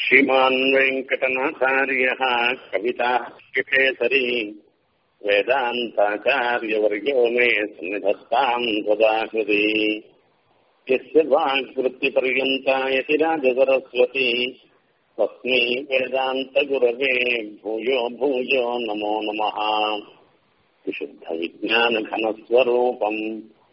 श्रीमान् वेङ्कटनाथार्यः कविताः केसरी वेदान्ताचार्यवर्यो मे सन्निधत्ताम् सदा हृदि यस्य वाक्वृत्तिपर्यन्ता यति राजसरस्वती तस्मै वेदान्तगुरवे भूयो भूयो नमो नमः विशुद्धविज्ञानघनस्वरूपम्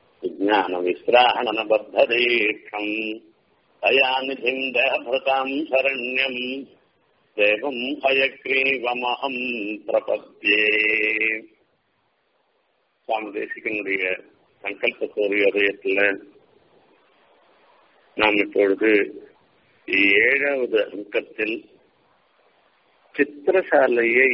विज्ञानविश्राहणनबद्धदीक्षम् दयानिधिम् देहभृताम् शरण्यम् தேவம் அயக்ரீவமகம் பிரபத்தியே சுவாமி தேசிகனுடைய சங்கல்ப சூரியோதயத்தில் நாம் இப்பொழுது ஏழாவது அங்கத்தில் சித்திரசாலையை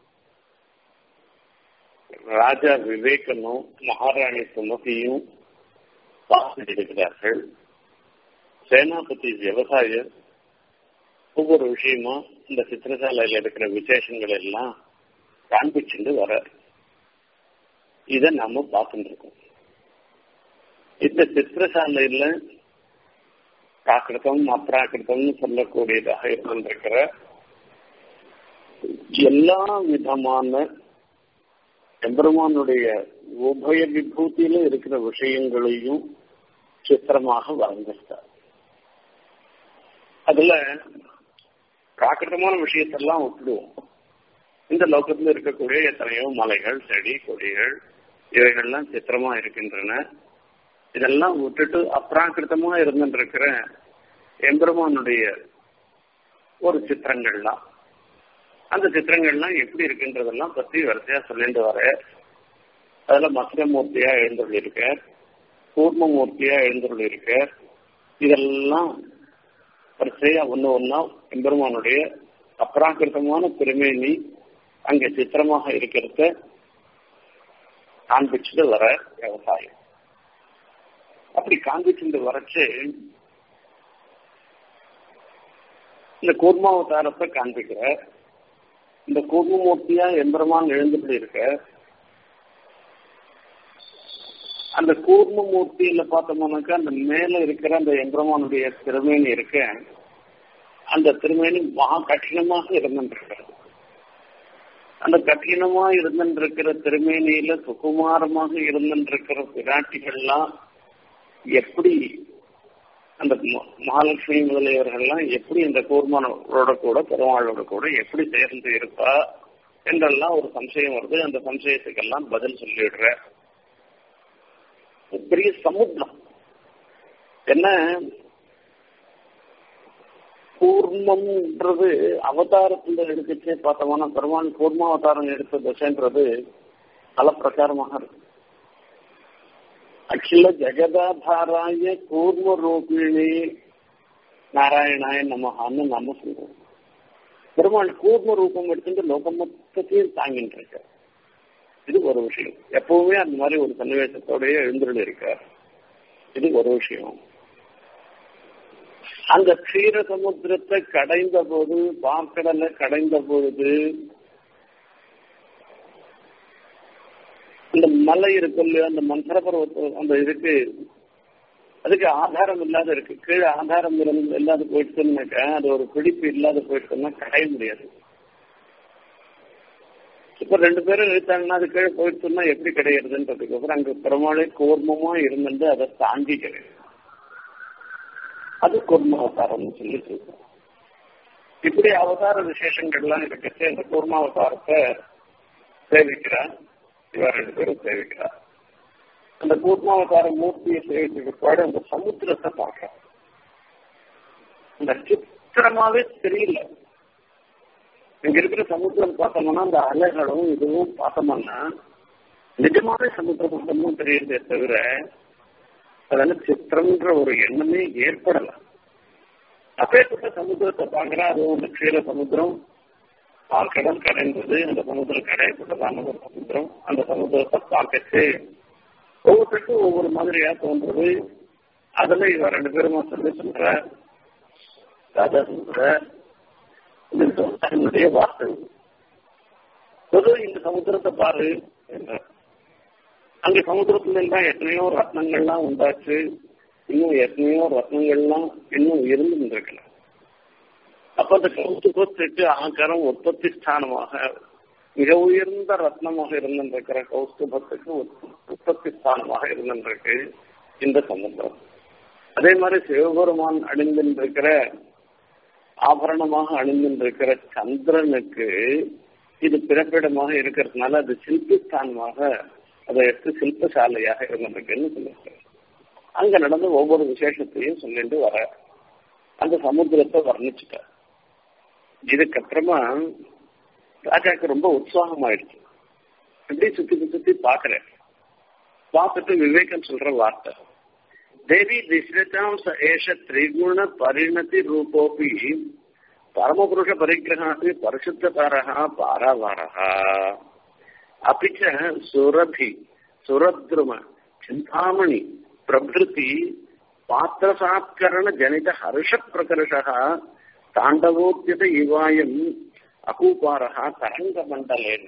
ராஜா விவேகனும் மகாராணி சுமதியும் பார்த்துருக்கிறார்கள் சேனாபதி விவசாயர் ஒவ்வொரு விஷயமும் இந்த சித்திரசாலையில் இருக்கிற விசேஷங்கள் எல்லாம் காண்பிச்சுட்டு வர இத நாம பார்த்துட்டு இருக்கோம் இந்த சித்திரசாலையில பிராகிருதம் அப்ராகிருதம்னு சொல்லக்கூடியதாக இருந்திருக்கிற எல்லா விதமான எம்பெருமானுடைய உபய விபூதியில இருக்கிற விஷயங்களையும் சித்திரமாக வரைஞ்சிருக்கார் அதுல பிராகிருதமான விஷயத்தெல்லாம் விட்டுடுவோம் இந்த லோகத்துல இருக்கக்கூடிய எத்தனையோ மலைகள் செடி கொடிகள் இவைகள்லாம் சித்திரமா இருக்கின்றன இதெல்லாம் விட்டுட்டு அப்ராகிருத்தமா இருந்துருக்கிற எம்பெருமானுடைய ஒரு சித்திரங்கள்லாம் அந்த சித்திரங்கள்லாம் எப்படி இருக்குன்றதெல்லாம் பத்தி வரிசையா சொல்லிட்டு வர அதுல மத்யமூர்த்தியா எழுந்துள்ள இருக்க கூர்மமூர்த்தியா எழுந்துள்ள இருக்க இதெல்லாம் வரிசையா ஒண்ணு ஒன்னா எம்பெருமானுடைய அப்ராகிருத்தமான திருமேனி அங்க சித்திரமாக இருக்கிறத காண்பிச்சுட்டு வர விவசாயம் அப்படி காண்பிச்சுட்டு வரச்சு இந்த கூர்மாவதாரத்தை காண்பிக்கிற இந்த கூர்மமூர்த்தியா எம்பெருமான் எழுந்துட்டு இருக்க அந்த கூர்மமூர்த்தியில பார்த்தோம்னாக்கா அந்த மேல இருக்கிற அந்த எம்பெருமானுடைய திருமேனி இருக்க அந்த திருமேனி மகா கঠিனமாக இருந்திருக்கிறது அந்த கঠিனமா இருந்திருக்கிற திருமேனியில சுகுமாரமாக இருந்திருக்கிற பிராட்டிகள்லாம் எப்படி அந்த மகாலட்சுமி முதலியவர்கள்லாம் எப்படி இந்த கூர்மானோட கூட பெருமாளோட கூட எப்படி சேர்ந்து இருப்பா என்றெல்லாம் ஒரு சம்சயம் வருது அந்த சம்சயத்துக்கெல்லாம் பதில் சொல்லிடுற பெரிய சமுத்திரம் என்ன கூர்மம்ன்றது அவதாரத்துல எடுத்துச்சே பார்த்தோம்னா பெருமான் கூர்மாவதாரம் எடுத்த திசைன்றது பல பிரகாரமாக இருக்கு அகில ஜெகதாதாராய கூர்ம ரூபிணி நாராயணாய நமகான்னு நம்ம சொல்றோம் பெருமாள் கூர்ம ரூபம் எடுத்துட்டு லோகம் மொத்தத்தையும் தாங்கிட்டு இருக்க இது ஒரு விஷயம் எப்பவுமே அந்த மாதிரி ஒரு சன்னிவேசத்தோடய எழுந்துள்ள இருக்கார் இது ஒரு விஷயம் அந்த க்ஷீர சமுத்திரத்தை கடைந்த போது பார்க்கடலை கடைந்த பொழுது இந்த மலை இருக்கு இல்லையா அந்த மந்திர பருவத்து அந்த இதுக்கு அதுக்கு ஆதாரம் இல்லாத இருக்கு கீழே ஆதாரம் இல்லாத போயிடுச்சுன்னாக்கா அது ஒரு பிடிப்பு இல்லாத போயிடுச்சுன்னா கடைய முடியாது இப்ப ரெண்டு பேரும் இழுத்தாங்கன்னா அது கீழே போயிடுச்சுன்னா எப்படி கிடையாதுன்றதுக்கு அப்புறம் அங்க பெருமாளை கூர்மமா இருந்துட்டு அதை தாங்கி கிடையாது அது கூர்ம அவதாரம்னு சொல்லி சொல்றோம் இப்படி அவதார விசேஷங்கள்லாம் இருக்கச்சு அந்த கூர்ம அவதாரத்தை சேவிக்கிறார் இவ ரெண்டு பேரும் சேவிக்கிறார் அந்த கூர்மாவதார மூர்த்தியை சேவிச்சதுக்கு பாடு அந்த சமுத்திரத்தை பார்க்க அந்த சித்திரமாவே தெரியல இங்க இருக்கிற சமுத்திரம் பார்த்தோம்னா அந்த அலைகளும் இதுவும் பார்த்தோம்னா நிஜமாவே சமுத்திர பக்கமும் தெரியுதே தவிர அதனால சித்திரம்ன்ற ஒரு எண்ணமே ஏற்படல அப்பேற்பட்ட சமுத்திரத்தை பார்க்கிறா அதுவும் அந்த க்ஷீர சமுத்திரம் கடல் கடைந்தது அந்த சமுத்திரம் கடையப்பட்டதான ஒரு சமுத்திரம் அந்த சமுத்திரத்தை பார்க்கச்சு ஒவ்வொருத்தருக்கும் ஒவ்வொரு மாதிரியா தோன்றது அதுல இவ ரெண்டு பேருமா சொல்லி சொல்ற ராஜா சொல்ற என்னுடைய வார்த்தை பொது இந்த சமுத்திரத்தை பாரு என்ற அங்க சமுத்திரத்துல தான் எத்தனையோ ரத்னங்கள்லாம் உண்டாச்சு இன்னும் எத்தனையோ ரத்னங்கள்லாம் இன்னும் இருந்து இருக்கலாம் அப்ப அப்ப அந்த கௌஸ்துபத்துக்கு ஆகாரம் உற்பத்தி ஸ்தானமாக மிக உயர்ந்த ரத்னமாக இருந்திருக்கிற கௌஸ்துபத்துக்கு உற்பத்தி ஸ்தானமாக இருந்திருக்கு இந்த சமுத்திரம் அதே மாதிரி சிவபெருமான் அணிந்திருக்கிற ஆபரணமாக அணிந்திருக்கிற சந்திரனுக்கு இது பிறப்பிடமாக இருக்கிறதுனால அது சில்பஸ்தானமாக அதை எடுத்து சில்பசாலையாக இருந்திருக்குன்னு சொல்லியிருக்காரு அங்க நடந்த ஒவ்வொரு விசேஷத்தையும் சொல்லிட்டு வர அந்த சமுத்திரத்தை வர்ணிச்சுட்டார் இதுக்கப்புறமா ராஜாக்கு ரொம்ப உற்சாகம் ஆயிடுச்சு இப்படி சுத்தி சுத்தி பாக்குறேன் பார்த்துட்டு விவேகம் சொல்ற வார்த்தை தேவி திஸ்ரதாம் ச ஏஷ திரிகுண பரிணதி ரூபோபி பரமபுருஷ பரிகிரகாபி பரிசுத்தகாரः பாராவாரः अपि च सुरभि सुरद्रुम चिन्तामणि प्रभृति पात्रसात्करणजनित हर्षप्रकर्षः ताण्डवोद्यत इवायम् அகூபாரா தரங்கமண்டலேன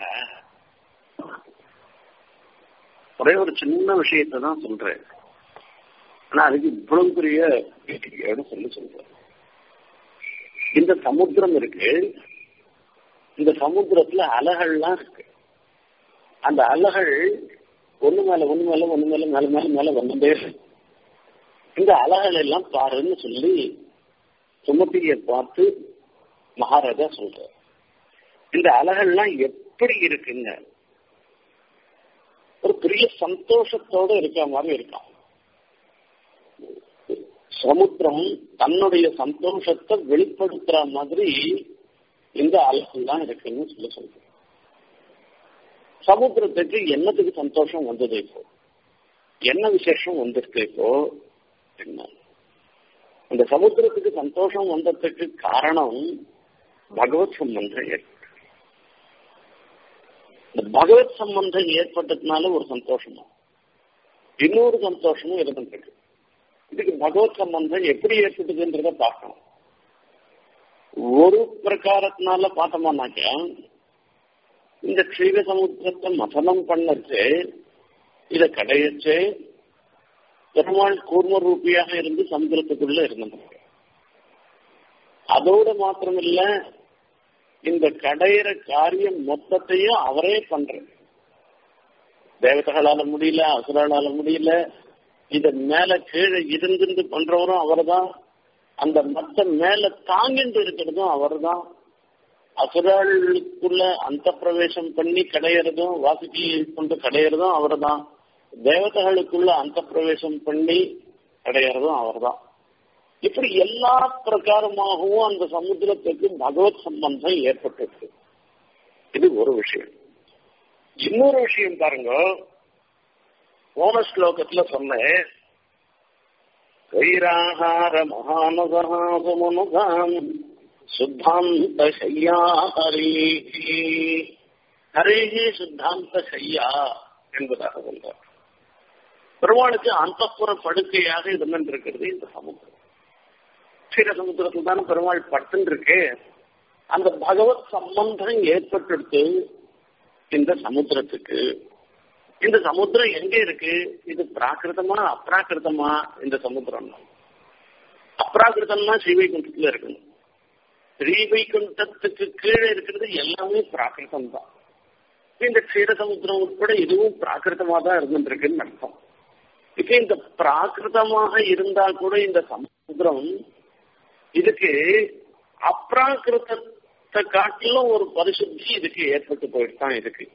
ஒரே ஒரு சின்ன விஷயத்தை தான் சொல்றேன் ஆனா அதுக்கு இவ்வளவு பெரிய சொல்லி சொல்றேன் இந்த சமுத்திரம் இருக்கு இந்த சமுத்திரத்துல அலைகள்லாம் இருக்கு அந்த அலைகள் ஒண்ணு மேல ஒண்ணு மேல ஒண்ணு மேல மேல மேல மேல வந்துட்டே இருக்கு இந்த அலைகள் எல்லாம் பாருன்னு சொல்லி சுமதியை பார்த்து மகாராஜா சொல்ற இந்த அலைகள்லாம் எப்படி இருக்குங்க ஒரு பெரிய சந்தோஷத்தோட இருக்க மாதிரி இருக்கான் சமுத்திரம் தன்னுடைய சந்தோஷத்தை வெளிப்படுத்துற மாதிரி இந்த அலைகள் தான் இருக்குன்னு சொல்ல சொல்றேன் சமுத்திரத்துக்கு என்னத்துக்கு சந்தோஷம் வந்தது இப்போ என்ன விசேஷம் வந்திருக்கு இப்போ என்ன இந்த சமுத்திரத்துக்கு சந்தோஷம் வந்ததுக்கு காரணம் பகவத் சம்பந்தம் ஏற்பட்டு இந்த பகவத் சம்பந்தம் ஏற்பட்டதுனால ஒரு சந்தோஷமா இன்னொரு சந்தோஷமும் இருந்துருக்கு இதுக்கு பகவத் சம்பந்தம் எப்படி ஏற்பட்டதுன்றத பார்க்கணும் ஒரு பிரகாரத்தினால பார்த்தோம்னாக்க இந்த க்ஷீர சமுத்திரத்தை மதனம் பண்ணச்சு இதை கடையச்சு பெருமாள் கூர்ம ரூபியாக இருந்து சமுத்திரத்துக்குள்ள இருந்தது அதோட மாத்திரமில்ல இந்த கடையிற காரியம் மொத்தத்தையும் அவரே பண்ற தேவதைகளால முடியல அசுராளால முடியல இத மேல கீழே இருந்திருந்து பண்றவரும் அவர்தான் அந்த மத்த மேல தாங்கிட்டு இருக்கிறதும் அவர்தான் அசுராளுக்குள்ள அந்த பிரவேசம் பண்ணி கடையிறதும் வாசுகி கொண்டு கடையிறதும் அவர்தான் தேவதைகளுக்குள்ள அந்த பிரவேசம் பண்ணி கடையிறதும் அவர்தான் இப்படி எல்லா பிரகாரமாகவும் அந்த சமுத்திரத்துக்கு பகவத் சம்பந்தம் ஏற்பட்டிருக்கு இது ஒரு விஷயம் இன்னொரு விஷயம் பாருங்க போன ஸ்லோகத்துல சொன்னேன் வைராகார மகானகாசமனுகாம் சுத்தாந்த சையா ஹரி ஹரேஹே சுத்தாந்த சையா என்பதாக சொல்றார் பெருமாளுக்கு அந்தப்புற படுக்கையாக இருந்திருக்கிறது இந்த சமுத்திரம் சில சமுத்திரத்தில் தானே பெருமாள் படுத்துன்னு இருக்கு அந்த பகவத் சம்பந்தம் ஏற்பட்டு இந்த சமுத்திரத்துக்கு இந்த சமுத்திரம் எங்க இருக்கு இது பிராகிருதமா அப்ராகிருதமா இந்த சமுத்திரம் அப்ராகிருதம்னா ஸ்ரீவைகுண்டத்துல இருக்கணும் ஸ்ரீவைகுண்டத்துக்கு கீழே இருக்கிறது எல்லாமே பிராகிருதம் தான் இந்த க்ஷீரசமுத்திரம் உட்பட இதுவும் பிராகிருதமா தான் இருந்துருக்குன்னு அர்த்தம் இப்ப இந்த பிராகிருதமாக இருந்தா கூட இந்த சமுத்திரம் இதுக்கு அப்ராகிருதத்தை காட்டிலும் ஒரு பரிசுத்தி இதுக்கு ஏற்பட்டு போயிட்டு தான் இருக்கு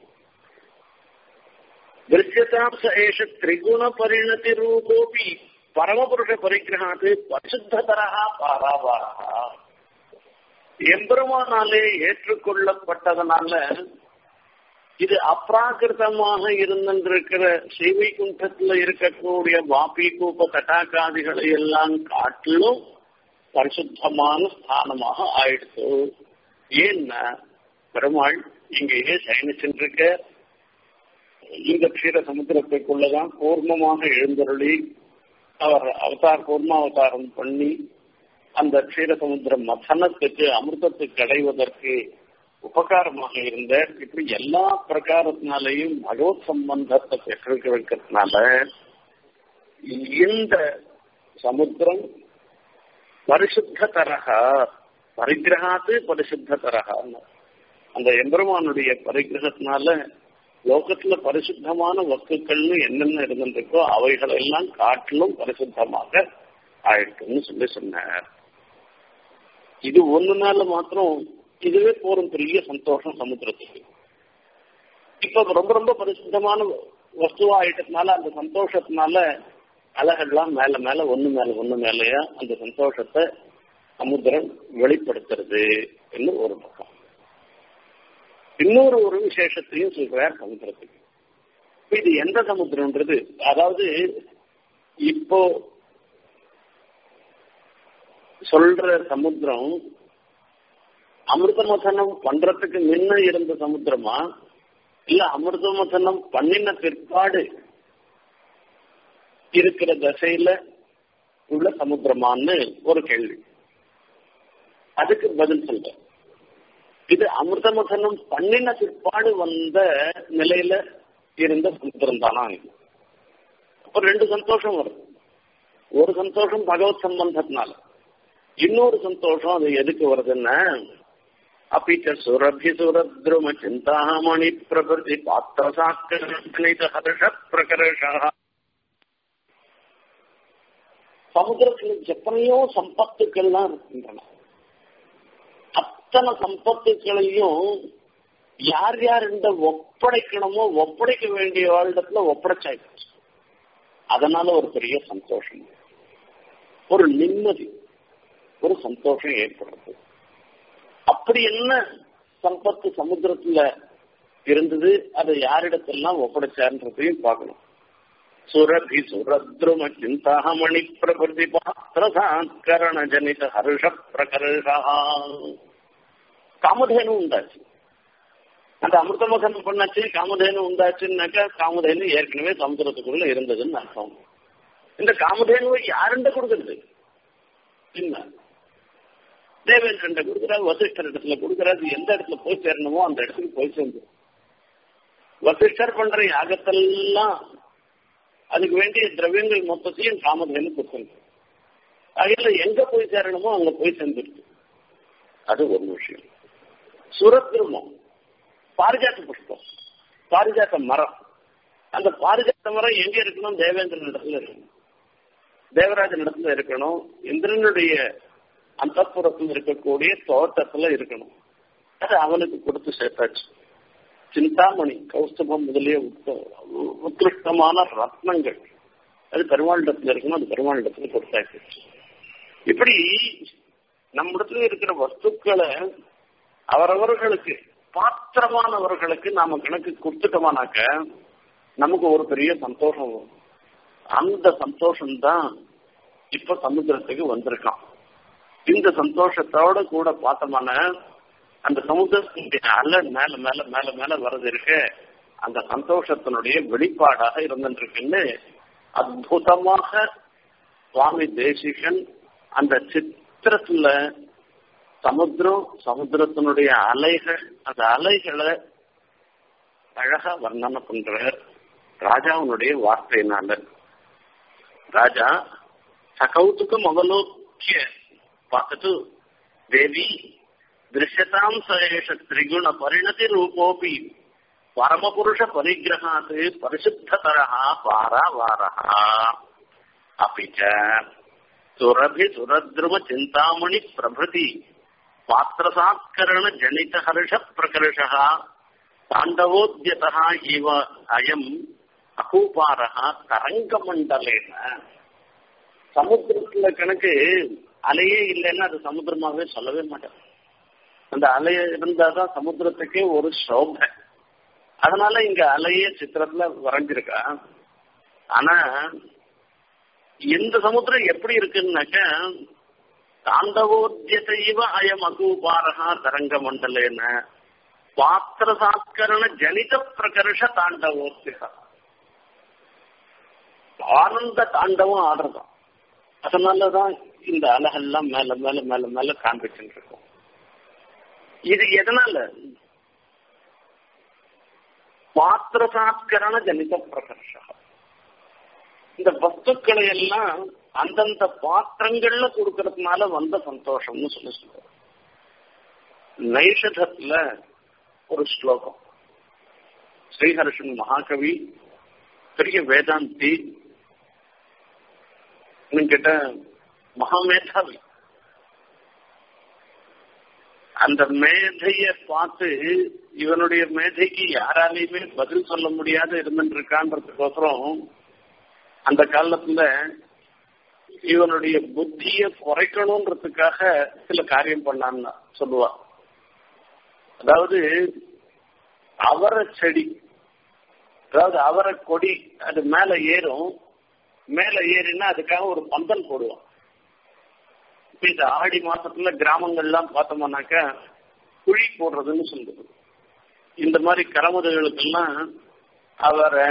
திருஷ்யதாம்ச ஏஷ திரிகுண பரிணதி ரூபோபி பரமபுருஷ பரிகிரகாது பரிசுத்தரா பாராவாரா எம்பெருமானாலே ஏற்றுக்கொள்ளப்பட்டதனால இது அப்ராகிருதமாக இருந்திருக்கிற ஸ்ரீவைகுண்டத்துல இருக்கக்கூடிய வாபி கூப்ப தட்டாக்காதிகளை எல்லாம் காட்டிலும் பரிசுத்தமான ஸ்தானமாக ஆயிடுச்சு ஏன்னா பெருமாள் இங்கேயே சயனிச்சுருக்க இந்த க்ஷீர சமுத்திரத்துக்குள்ளதான் கூர்மமாக எழுந்தருளி அவர் அவதார் கூர்மாவதாரம் பண்ணி அந்த க்ஷீர சமுத்திர மதனத்துக்கு அமிர்தத்துக்கு அடைவதற்கு உபகாரமாக இருந்த இப்படி எல்லா பிரகாரத்தினாலையும் பகவத் சம்பந்தத்தை பெற்றிருக்கிறதுனால இந்த சமுத்திரம் பரிசுத்த தரக பரிகிரகாத்து பரிசுத்தரகான்னு அந்த எம்பெருமானுடைய பரிகிரகத்தினால லோகத்துல பரிசுத்தமான வஸ்துக்கள்னு என்னென்ன இருந்திருக்கோ அவைகள் எல்லாம் காட்டிலும் பரிசுத்தமாக ஆயிடுக்குன்னு சொல்லி சொன்னார் இது ஒண்ணு நாள் மாத்திரம் இதுவே போரும் பெரிய சந்தோஷம் சமுத்திரத்துக்கு இப்ப ரொம்ப ரொம்ப பரிசுத்தமான வஸ்துவா ஆயிட்டதுனால அந்த சந்தோஷத்தினால அலைகள்லாம் மேல மேல ஒண்ணு மேல ஒண்ணு மேலயா அந்த சந்தோஷத்தை சமுத்திரம் வெளிப்படுத்துறது என்று ஒரு பக்கம் இன்னொரு ஒரு விசேஷத்தையும் சொல்றார் சமுத்திரத்துக்கு இது எந்த சமுத்திரம்ன்றது அதாவது இப்போ சொல்ற சமுத்திரம் அமிர்த மசனம் பண்றதுக்கு முன்ன இருந்த சமுத்திரமா இல்ல அமிர்த மசனம் பண்ணின பிற்பாடு இருக்கிற தசையில உள்ள சமுத்திரமான்னு ஒரு கேள்வி அதுக்கு பதில் சொல்றேன் இது அமிர்த மசனம் பண்ணின பிற்பாடு வந்த நிலையில இருந்த சமுத்திரம் தானா இது அப்ப ரெண்டு சந்தோஷம் வருது ஒரு சந்தோஷம் பகவத் சம்பந்தத்தினால இன்னொரு சந்தோஷம் அது எதுக்கு வருதுன்னா அப்பிச்ச சுரபி சுரத்ரும சிந்தாமணி பிரபதி பாத்திரசாக்கிர ஹர்ஷ பிரகர்ஷா சமுத்திரத்தில் எத்தனையோ சம்பத்துக்கள்லாம் இருக்கின்றன அத்தனை சம்பத்துக்களையும் யார் யார் இந்த ஒப்படைக்கணுமோ ஒப்படைக்க வேண்டிய வாழ்டத்துல ஒப்படைச்சாயிடுச்சு அதனால ஒரு பெரிய சந்தோஷம் ஒரு நிம்மதி ஒரு சந்தோஷம் ஏற்படுறது அப்படி என்ன சம்பத்து சமுத்திரத்துல இருந்தது அதை யாரிடத்தெல்லாம் ஒப்படைச்சார்ன்றதையும் பார்க்கணும் சுரபி சுரத்ரும சிந்தாமணி பிரபதி பாத்திரசாத்கரண ஜனித ஹர்ஷ பிரகர்ஷா காமதேனு உண்டாச்சு அந்த அமிர்தமகன் பண்ணாச்சு காமதேனு உண்டாச்சுன்னாக்கா காமதேனு ஏற்கனவே சமுத்திரத்துக்குள்ள இருந்ததுன்னு அர்த்தம் இந்த காமதேனுவை யாருண்ட கொடுக்கறது என்ன தேவேந்திரன் கொடுக்குறாரு வசிஷ்டர் இடத்துல கொடுக்குறாரு எந்த இடத்துல போய் சேரணுமோ அந்த இடத்துக்கு போய் சேர்ந்து வசிஷ்டர் பண்ற யாகத்தெல்லாம் அதுக்கு வேண்டிய திரவியங்கள் மொத்தத்தையும் காமதேனு கொடுக்கணும் அதில் எங்க போய் சேரணுமோ அங்க போய் சேர்ந்துருக்கு அது ஒரு விஷயம் சுரத்திருமம் பாரிஜாத்த புஷ்பம் பாரிஜாத்த மரம் அந்த பாரிஜாத்த மரம் எங்க இருக்கணும் தேவேந்திரன் இடத்துல இருக்கணும் தேவராஜன் இடத்துல இருக்கணும் இந்திரனுடைய அந்தப்புறத்தில் இருக்கக்கூடிய தோட்டத்துல இருக்கணும் அது அவனுக்கு கொடுத்து சேர்த்தாச்சு சிந்தாமணி கௌஸ்தபம் முதலிய உத்கிருஷ்டமான ரத்னங்கள் அது பெருமாளிடத்துல இருக்கணும் அது பெருமாளிடத்துல கொடுத்தாச்சு இப்படி நம்மிடத்துல இருக்கிற வஸ்துக்களை அவரவர்களுக்கு பாத்திரமானவர்களுக்கு நாம கணக்கு கொடுத்துட்டோமானாக்க நமக்கு ஒரு பெரிய சந்தோஷம் வரும் அந்த சந்தோஷம் தான் இப்ப சமுத்திரத்துக்கு வந்திருக்கான் இந்த சந்தோஷத்தோட கூட பார்த்தோமான அந்த சமுத்திரத்தினுடைய அலை மேல மேல மேல மேல வர்றது இருக்கு அந்த சந்தோஷத்தினுடைய வெளிப்பாடாக இருந்துருக்குன்னு அற்புதமாக சுவாமி தேசிகன் அந்த சித்திரத்துல சமுத்திரம் சமுத்திரத்தினுடைய அலைகள் அந்த அலைகளை அழகா வர்ணனை பண்ற ராஜாவுனுடைய வார்த்தையினால ராஜா சகௌத்துக்கம் அவலோக்கிய பார்த்துட்டு தேவி திருஷ்யதாம் சயேஷ திரிகுண பரிணதி ரூபோபி பரமபுருஷ பரிகிரகாத் பரிசுத்ததரா பாராவாரா அப்பிச்ச சுரபி சுரத்ருவ சிந்தாமணி பிரபதி பாத்திரசாத்கரண ஜனித ஹர்ஷ பிரகர்ஷா தாண்டவோத்யதா இவ அயம் அகூபாரா தரங்க மண்டலேன சமுத்திரத்துல கணக்கு அலையே இல்லைன்னா அது சமுத்திரமாவே சொல்லவே மாட்டேன் அந்த அலை இருந்தாதான் சமுத்திரத்துக்கே ஒரு சோபை அதனால இங்க அலையே சித்திரத்துல வரைஞ்சிருக்கா ஆனா இந்த சமுத்திரம் எப்படி இருக்குன்னாக்க தாண்டவோத்தியசைவ அயம் அகூபாரகா தரங்க மண்டலேன பாத்திரசாத்கரண ஜனித பிரகர்ஷ தாண்டவோத்தியா ஆனந்த தாண்டவம் ஆடுறதாம் அதனாலதான் இந்த அலகெல்லாம் மேல மேல மேல மேல காண்பிச்சுட்டு இருக்கும் இது எதனால பாத்திரசாத்கரண ஜனித பிரகர்ஷ இந்த வஸ்துக்களை எல்லாம் அந்தந்த பாத்திரங்கள்ல கொடுக்கறதுனால வந்த சந்தோஷம்னு சொல்லி சொல்றாரு நைஷதத்துல ஒரு ஸ்லோகம் ஸ்ரீஹர்ஷன் மகாகவி பெரிய வேதாந்தி கிட்ட மகாமேதாவி அந்த மேதைய பார்த்து இவனுடைய மேதைக்கு யாராலையுமே பதில் சொல்ல முடியாத இருந்துருக்கான்றதுக்கோசரம் அந்த காலத்துல இவனுடைய புத்திய குறைக்கணும்ன்றதுக்காக சில காரியம் பண்ணான்னு சொல்லுவா அதாவது அவரை செடி அதாவது அவரை கொடி அது மேல ஏறும் மேல ஏறினா அதுக்காக ஒரு பந்தல் போடுவோம் இப்ப இந்த ஆடி மாசத்துல கிராமங்கள்லாம் பார்த்தோம்னாக்க குழி போடுறதுன்னு சொல்லுது இந்த மாதிரி கரமுதைகளுக்கெல்லாம் அவரை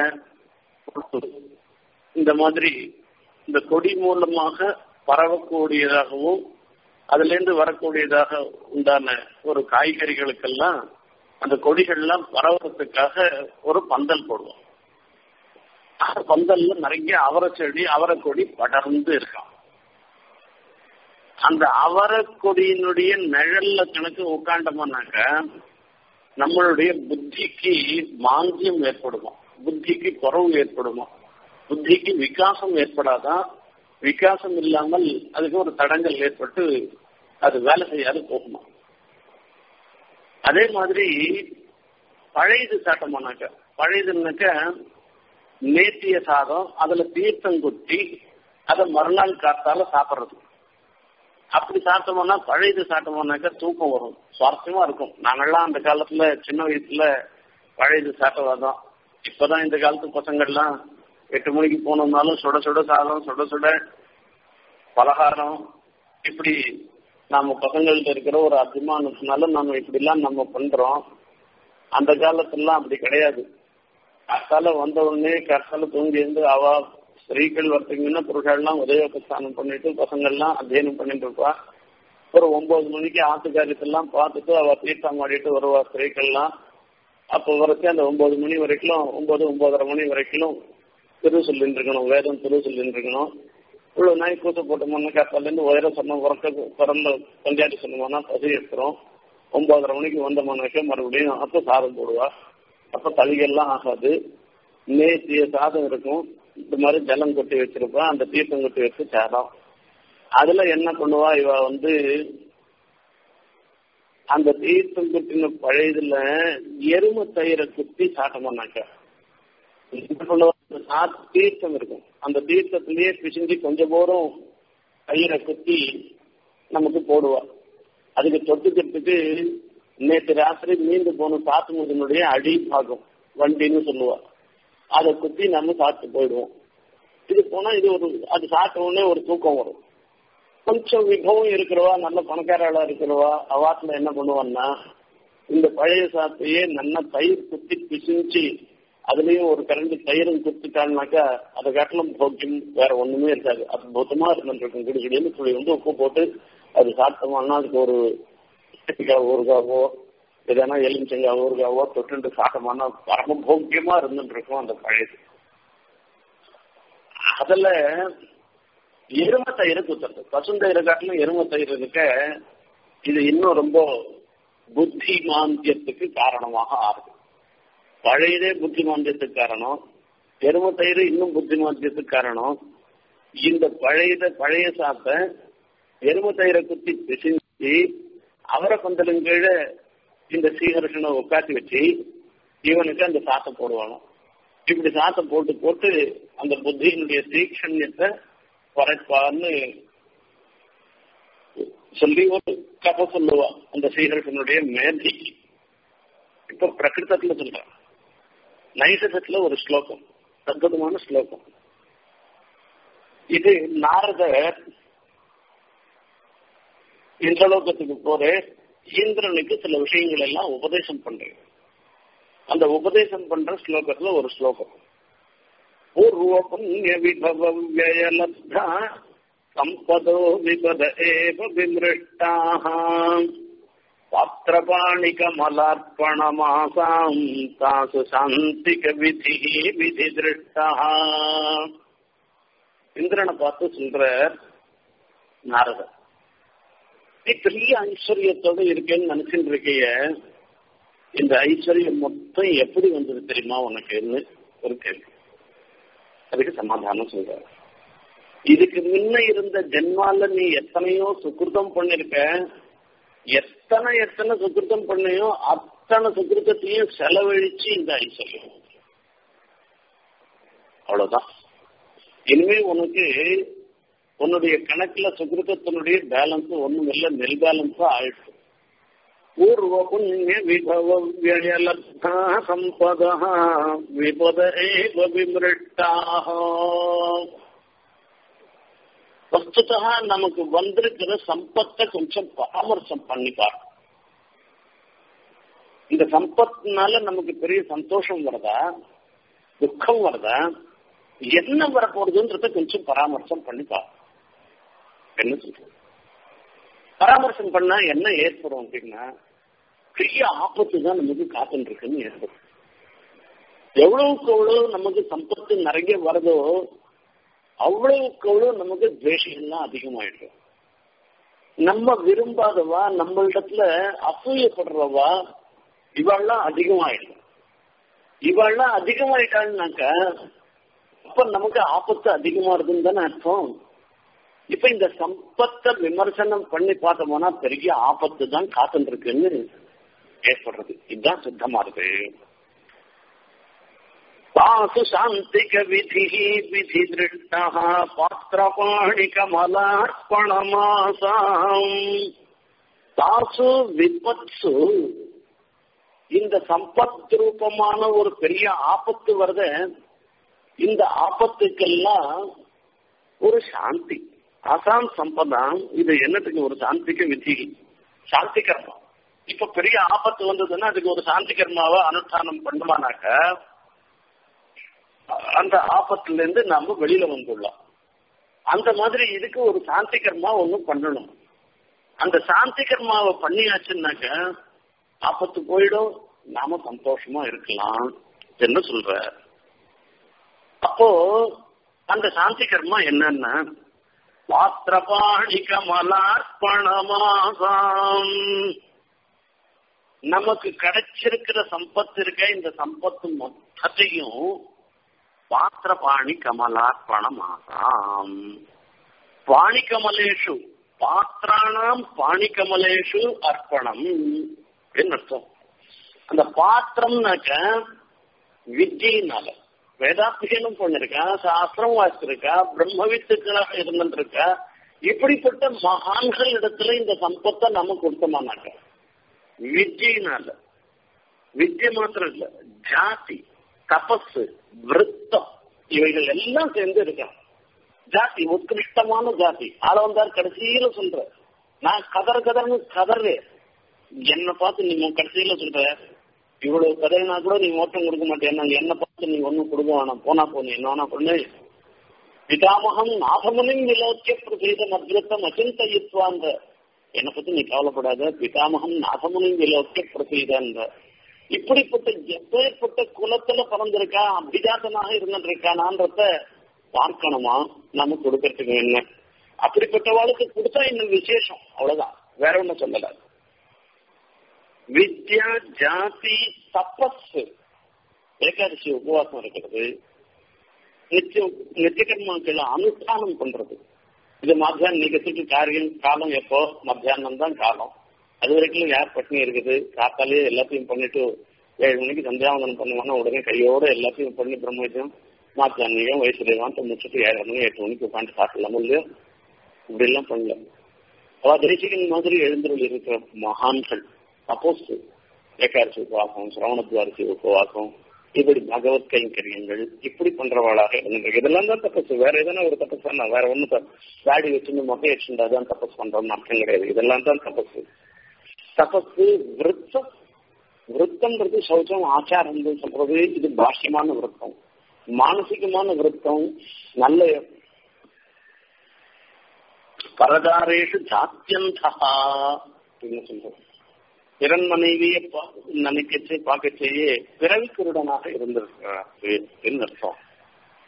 இந்த மாதிரி இந்த கொடி மூலமாக பரவக்கூடியதாகவும் அதுல இருந்து வரக்கூடியதாக உண்டான ஒரு காய்கறிகளுக்கெல்லாம் அந்த கொடிகள்லாம் பரவறதுக்காக ஒரு பந்தல் போடுவோம் அந்த பந்தல்ல நிறைய அவரை செடி அவரை கொடி படர்ந்து இருக்கான் அந்த அவரை கொடியினுடைய நிழல்ல கணக்கு உட்காண்டோம்னாக்க நம்மளுடைய புத்திக்கு மாந்தியம் ஏற்படுமா புத்திக்கு குறவு ஏற்படுமா புத்திக்கு விகாசம் ஏற்படாதான் விகாசம் இல்லாமல் அதுக்கு ஒரு தடங்கள் ஏற்பட்டு அது வேலை செய்யாது போகுமா அதே மாதிரி பழையது சாட்டமானாக்க பழையதுனாக்க நேத்திய சாதம் அதுல தீர்த்தம் குத்தி அதை மறுநாள் காத்தால சாப்பிட்றது அப்படி சாப்பிட்டோம்னா பழையது சாப்பிட்டோம்னாக்க தூக்கம் வரும் சுவாரஸ்யமா இருக்கும் நாங்கெல்லாம் அந்த காலத்துல சின்ன வயசுல பழையது சாப்பிட்டதான் இப்பதான் இந்த காலத்து பசங்கள்லாம் எட்டு மணிக்கு போனோம்னாலும் சுட சுட சாதம் சுட சுட பலகாரம் இப்படி நம்ம பசங்கள்ட்ட இருக்கிற ஒரு அபிமானத்தினால நம்ம இப்படிலாம் நம்ம பண்றோம் அந்த காலத்துலாம் அப்படி கிடையாது அக்கால வந்த உடனே கற்கால தூங்கி இருந்து அவ ஸ்திரீகள் வரத்தீங்கன்னா புருஷெல்லாம் உதயோகஸ்தானம் பண்ணிட்டு பசங்கள்லாம் அத்தியனம் பண்ணிட்டு இருப்பா ஒரு ஒன்பது மணிக்கு ஆத்துக்காரியத்தெல்லாம் பார்த்துட்டு அவ தீர்த்தம் ஆடிட்டு வருவா ஸ்திரீகள்லாம் அப்போ வரைக்கும் அந்த ஒன்பது மணி வரைக்கும் ஒன்பது ஒன்பதரை மணி வரைக்கும் திரு சொல்லிட்டு இருக்கணும் வேதம் திரு சொல்லிட்டு இருக்கணும் இவ்வளவு நாய் கூத்த போட்டோம்னா காத்தாலேருந்து உயர சொன்னோம் உறக்க பிறந்த பஞ்சாயத்து சொன்னோம்னா பசி எடுத்துரும் ஒன்பதரை மணிக்கு வந்தோம்னாக்க மறுபடியும் அப்போ சாதம் போடுவா அப்போ தளிகள்லாம் ஆகாது நேத்திய சாதம் இருக்கும் இந்த மாதிரி ஜலம் கொட்டி வச்சிருப்பா அந்த தீர்த்தம் கொட்டி வச்சு சாதம் அதுல என்ன பண்ணுவா இவ வந்து அந்த தீர்த்தம் குத்தின பழையதுல எரும தயிரை குத்தி சாட்டமானாக்க என்ன பண்ணுவா தீர்த்தம் இருக்கும் அந்த தீர்த்தத்திலேயே பிசிஞ்சு கொஞ்சம் போரும் தயிரை குத்தி நமக்கு போடுவா அதுக்கு தொட்டுக்கிறதுக்கு நேற்று ராத்திரி மீண்டு போன சாத்து முதனுடைய அடி பாகம் வண்டின்னு சொல்லுவா அதை குத்தி நம்ம சாப்பிட்டு போயிடுவோம் இது போனா இது ஒரு அது சாப்பிட்ட உடனே ஒரு தூக்கம் வரும் கொஞ்சம் விபவம் இருக்கிறவா நல்ல பணக்காராளா இருக்கிறவா அவாத்துல என்ன பண்ணுவான்னா இந்த பழைய சாத்தையே நல்லா தயிர் குத்தி பிசிஞ்சு அதுலயும் ஒரு கரண்டி தயிரும் குத்திட்டாள்னாக்கா அதை காட்டிலும் போக்கியம் வேற ஒண்ணுமே இருக்காது அற்புதமா இருந்துருக்கும் கிடுகிடின்னு சொல்லி வந்து உப்பு போட்டு அது சாப்பிட்டோம்னா அதுக்கு ஒரு கத்திரிக்காய் ஊறுகாவோ எதனா எலுமிச்சங்காய் ஊறுகாவோ தொட்டு சாப்பிட்டோம்னா பரம போக்கியமா இருந்துட்டு இருக்கும் அந்த பழையது அதுல எரும தயிர் குத்துறது பசுந்தயிரை காட்டிலும் எரும தயிர் இருக்க இது இன்னும் ரொம்ப புத்தி மாந்தியத்துக்கு காரணமாக ஆகுது பழையதே புத்தி மாந்தியத்துக்கு காரணம் எரும தயிர் இன்னும் புத்தி மாந்தியத்துக்கு காரணம் இந்த பழையத பழைய சாப்ப எரும தயிரை குத்தி பிசிஞ்சு அவரை பந்தலும் கீழே இந்த சீகர்ஷனை உட்காத்தி வச்சு இவனுக்கு அந்த சாத்தை போடுவானோ இப்படி சாத்தை போட்டு போட்டு அந்த புத்தியினுடைய தீக்ஷண்யத்தை குறைப்பான்னு சொல்லி ஒரு கதை சொல்லுவா அந்த சீகர்ஷனுடைய மேதிக்கு இப்ப பிரகிருத்தத்துல சொல்றான் நைசத்துல ஒரு ஸ்லோகம் அற்புதமான ஸ்லோகம் இது நாரதர் இந்திரலோகத்துக்கு போற இந்திரனுக்கு சில விஷயங்கள் எல்லாம் உபதேசம் பண்றேன் அந்த உபதேசம் பண்ற ஸ்லோகத்துல ஒரு ஸ்லோகம் பூர்வ புண்ணிய விபவலப்தா சம்பதோ விபத ஏவ விமிருஷ்டாः பாத்திரபாணிகமலார்ப்பணமாசாம் தாசு சாந்திக விதி விதி திருஷ்டா இந்திரனை பார்த்து சொல்ற நாரதர் நீ பெரிய ஐஸ்வர்யத்தோட இருக்கேன்னு நினைச்சுட்டு இருக்கைய இந்த ஐஸ்வர்யம் மொத்தம் எப்படி வந்தது தெரியுமா உனக்குன்னு ஒரு கேள்வி அதுக்கு சமாதானம் சொல்ற இதுக்கு முன்ன இருந்த ஜென்மால நீ எத்தனையோ சுக்கிருத்தம் பண்ணிருக்க எத்தனை எத்தனை சுக்கிருத்தம் பண்ணியோ அத்தனை சுக்கிருத்தத்தையும் செலவழிச்சு இந்த ஐஸ்வர்யம் அவ்வளவுதான் இனிமே உனக்கு உன்னுடைய கணக்குல சுகிருத்தத்தினுடைய பேலன்ஸ் ஒண்ணும் இல்ல நெல் பேலன்ஸா ஆயிடுச்சு பூர்வ புண்ணிய விபவ வியலப்தா சம்பதா விபத ஏவ விமிருட்டாக வஸ்துதா நமக்கு வந்திருக்கிற சம்பத்தை கொஞ்சம் பராமர்சம் பண்ணிப்பார் இந்த சம்பத்னால நமக்கு பெரிய சந்தோஷம் வருதா துக்கம் வருதா என்ன வரப்போறதுன்றத கொஞ்சம் பராமர்சம் பண்ணிப்பார் என்ன சொல்றது பராமர்சம் பண்ணா என்ன ஏற்படும் அப்படின்னா பெரிய ஆபத்து தான் நமக்கு காத்துட்டு இருக்குன்னு ஏற்படும் எவ்வளவுக்கு எவ்வளவு நமக்கு சம்பத்து நிறைய வருதோ அவ்வளவுக்கு அவ்வளவு நமக்கு துவேஷங்கள்லாம் அதிகமாயிடும் நம்ம விரும்பாதவா நம்மளிடத்துல அசூயப்படுறவா இவாள்லாம் அதிகமாயிடும் இவாள்லாம் அதிகமாயிட்டாள்னாக்க அப்ப நமக்கு ஆபத்து அதிகமா இருக்குன்னு தானே அர்த்தம் இப்ப இந்த சம்பத்தை விமர்சனம் பண்ணி பார்த்தோம்னா பெரிய ஆபத்து தான் காத்துட்டு இருக்குன்னு ஏற்படுறது இதுதான் சித்தமா இருக்கு தாசு சாந்திக விதி விதி திருஷ்டா பாத்திரபாணி கமலார்ப்பணமாசாம் தாசு விபத்சு இந்த சம்பத் ரூபமான ஒரு பெரிய ஆபத்து வருத இந்த ஆபத்துக்கெல்லாம் ஒரு சாந்தி அசாம் சம்பதம் இது என்னத்துக்கு ஒரு சாந்திக்க விதி சாந்தி கர்மா இப்ப பெரிய ஆபத்து வந்ததுன்னா அதுக்கு ஒரு சாந்தி கர்மாவை அனுஷ்டானம் பண்ணுமானாக்க அந்த ஆபத்துல இருந்து நாம வெளியில வந்துள்ளோம் அந்த மாதிரி இதுக்கு ஒரு சாந்தி கர்மா ஒண்ணு பண்ணணும் அந்த சாந்தி கர்மாவை பண்ணியாச்சுன்னாக்க ஆபத்து போயிடும் நாம சந்தோஷமா இருக்கலாம் என்று சொல்ற அப்போ அந்த சாந்தி கர்மா என்னன்னா பாத்திரபாணி கமலார்ப்பணமாசாம் நமக்கு கிடைச்சிருக்கிற சம்பத்து இருக்க இந்த சம்பத்து மொத்தத்தையும் பாத்திரபாணி கமலார்ப்பணமாசாம் பாணி கமலேஷு பாத்திராணாம் பாணி கமலேஷு அர்ப்பணம் அப்படின்னு அர்த்தம் அந்த பாத்திரம்னாக்க வித்தியினால வேதாத்தியனும் பண்ணிருக்கா சாஸ்திரம் வாசிச்சிருக்கா பிரம்மவித்துக்களாக இருந்துருக்கா இப்படிப்பட்ட மகான்கள் இடத்துல இந்த சம்பத்தை நம்ம கொடுத்தோமானாக்க வித்தியினால வித்திய மாத்திரம் இல்ல ஜாதி தபஸ் விருத்தம் இவைகள் எல்லாம் சேர்ந்து இருக்கான் ஜாதி உத்கிருஷ்டமான ஜாதி ஆள வந்தார் கடைசியில சொல்ற நான் கதற கதர்னு கதறேன் என்ன பார்த்து நீ கடைசியில சொல்ற இவ்வளவு கதைனா கூட நீ ஓட்டம் கொடுக்க மாட்டேன் என்ன பார்த்து நீ ஒன்னும் கொடுக்க வேணாம் போனா போன என்ன வேணா பண்ணு பிதாமகம் நாதமுனின் விலோக்கிய பிரசீதம் அத்ருத்தம் அச்சிந்தயித்வான்ற என்னை பத்தி நீ கவலைப்படாத பிதாமகம் நாதமுனின் விலோக்கிய பிரசீதன்ற இப்படிப்பட்ட எப்பேற்பட்ட குலத்துல பிறந்திருக்கா அபிஜாத்தனாக இருந்துட்டு இருக்கானான்றத பார்க்கணுமா நாம கொடுக்கறதுக்கு என்ன அப்படிப்பட்டவாளுக்கு கொடுத்தா இன்னும் விசேஷம் அவ்வளவுதான் வேற ஒண்ணும் சொல்லல வித்யா ஜாதி தபஸ் ஏகாதசி உபவாசம் இருக்கிறது நித்தியம் நித்தியகர்மாக்கள் அனுஷ்டானம் பண்றது இது மத்தியானம் நிகழ்ச்சிக்கு காரியம் காலம் எப்போ மத்தியானம் தான் காலம் அது வரைக்கும் யார் பட்டினி இருக்குது காத்தாலே எல்லாத்தையும் பண்ணிட்டு ஏழு மணிக்கு சந்தியாவந்தனம் பண்ணுவாங்க உடனே கையோட எல்லாத்தையும் பண்ணி பிரம்மவிஜயம் மாத்தியானியம் வயசு தேவாந்த முடிச்சுட்டு ஏழரை மணி எட்டு மணிக்கு உட்காந்து சாப்பிடலாம் இல்லையோ இப்படி எல்லாம் பண்ணல அவ தேசிகன் மாதிரி எழுந்துள்ள இருக்கிற மகான்கள் சப்போஸ் ஏகாதசி உபவாசம் சிரவணத்வாரிசி உபவாசம் இப்படி பகவத் கைங்கரியங்கள் இப்படி பண்றவாளாக இருந்திருக்கு இதெல்லாம் தான் தப்பஸ் வேற எதனா ஒரு தப்பஸ் தான் வேற ஒண்ணு தாடி வச்சுன்னு மொட்டை வச்சுட்டா தான் தப்பஸ் பண்றோம்னு அர்த்தம் கிடையாது இதெல்லாம் தான் தப்பஸ் தபஸ் விருத்தம் விருத்தம்ன்றது சௌச்சம் ஆச்சாரம் சொல்றது இது பாஷ்யமான விருத்தம் மானசிகமான விருத்தம் நல்ல பரதாரேஷு ஜாத்தியந்தா அப்படின்னு சொல்றோம் பிறன் மனைவியை நினைக்கச்சு பார்க்கச்சேயே பிறவி குருடனாக இருந்திருக்கிறாரு என்று அர்த்தம்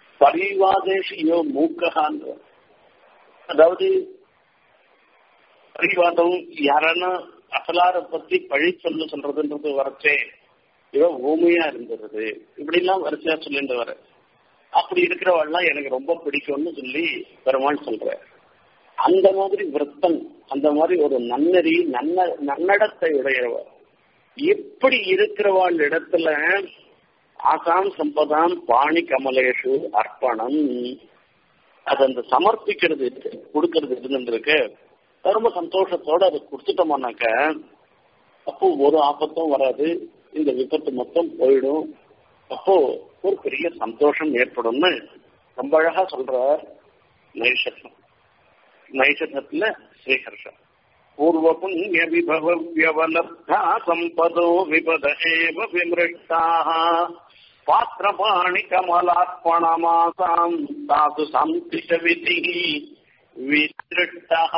பரிவாதேஷியோ மூக்ககான்ற அதாவது பரிவாதம் யாரான அசலார பத்தி பழி சொல்ல சொல்றதுன்றது வரச்சே இவன் ஊமையா இருந்தது இப்படி எல்லாம் வரிசையா சொல்லிட்டு வர அப்படி இருக்கிறவள்லாம் எனக்கு ரொம்ப பிடிக்கும்னு சொல்லி பெருமாள் சொல்ற அந்த மாதிரி விரத்தன் அந்த மாதிரி ஒரு நன்னறி நன்ன நன்னடத்தை உடையவர் இப்படி இருக்கிறவாள் இடத்துல ஆசாம் சம்பதாம் பாணி கமலேஷு அர்ப்பணம் அது அந்த சமர்ப்பிக்கிறது கொடுக்கறது இருந்துருக்கு ரொம்ப சந்தோஷத்தோட அதை கொடுத்துட்டோம்னாக்க அப்போ ஒரு ஆபத்தும் வராது இந்த விபத்து மொத்தம் போயிடும் அப்போ ஒரு பெரிய சந்தோஷம் ஏற்படும்னு ரொம்ப அழகா சொல்ற நைஷத்னம் நைஷத்னத்துல ஸ்ரீஹர்ஷம் பூர்வ புண்ணிய விபவ வியவலப்தா சம்பதோ விபத ஏவ விமிருஷ்டாः பாத்திரபாணி கமலார்ப்பணமாசாம் தாது சந்திஷவிதி விசிருஷ்டா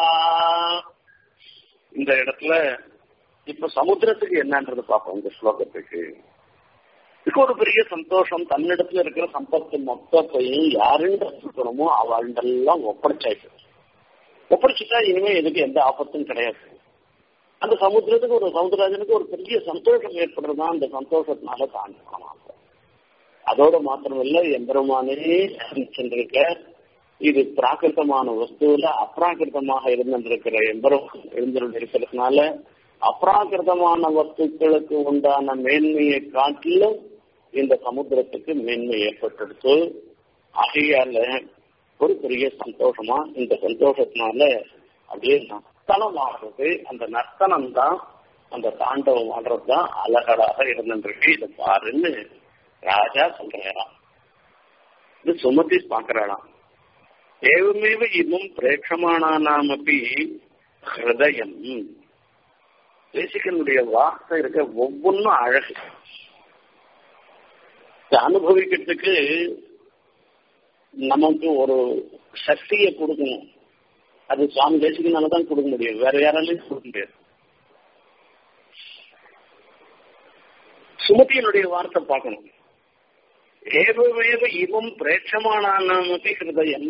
இந்த இடத்துல இப்ப சமுத்திரத்துக்கு என்னன்றது பார்ப்போம் இந்த ஸ்லோகத்துக்கு இதுக்கு ஒரு பெரிய சந்தோஷம் தன்னிடத்துல இருக்கிற சம்பத்து மொத்தத்தையும் யாருண்ட இருக்கணுமோ அவள்டெல்லாம் ஒப்படைச்சாச்சு ஒப்படைச்சிட்டா இனிமே எதுக்கு எந்த ஆபத்தும் கிடையாது அந்த சமுத்திரத்துக்கு ஒரு சமுத்திரராஜனுக்கு ஒரு பெரிய சந்தோஷம் ஏற்படுறதா அந்த சந்தோஷத்தினால தாண்டலாம் அதோட மாத்திரமில்ல எம்பெருமானே சென்றிருக்க இது பிராகிருத்தமான வஸ்துவில அப்ராகிருத்தமாக இருந்திருக்கிற எம்பெருமான் இருந்திருந்து இருக்கிறதுனால அப்ராகிருதமான வஸ்துக்களுக்கு உண்டான மேன்மையை காட்டிலும் இந்த சமுத்திரத்துக்கு மேன்மை ஏற்பட்டெடுத்து ஆகையால ஒரு பெரிய சந்தோஷமா இந்த சந்தோஷத்தினால அப்படியே நர்த்தனம் ஆடுறது அந்த நர்த்தனம் தான் அந்த தாண்டவம் ஆடுறது தான் அழகடாக இருந்துருக்கு இதை பாருன்னு ராஜா சொல்றாராம் இது சுமதி பாக்குறாளாம் ஏவமேவ இமும் பிரேட்சமானாமப்பி ஹிருதயம் தேசிகனுடைய வார்த்தை இருக்க ஒவ்வொன்றும் அழகு அனுபவிக்கிறதுக்கு நமக்கு ஒரு சக்தியை கொடுக்கணும் அது சுவாமி தேசிகனால தான் கொடுக்க முடியும் வேற யாராலையும் கொடுக்க முடியாது சுமதியினுடைய வார்த்தை பார்க்கணும் ஏவவேவ இவம் பிரேட்சமானாமப்பி ஹிருதயம்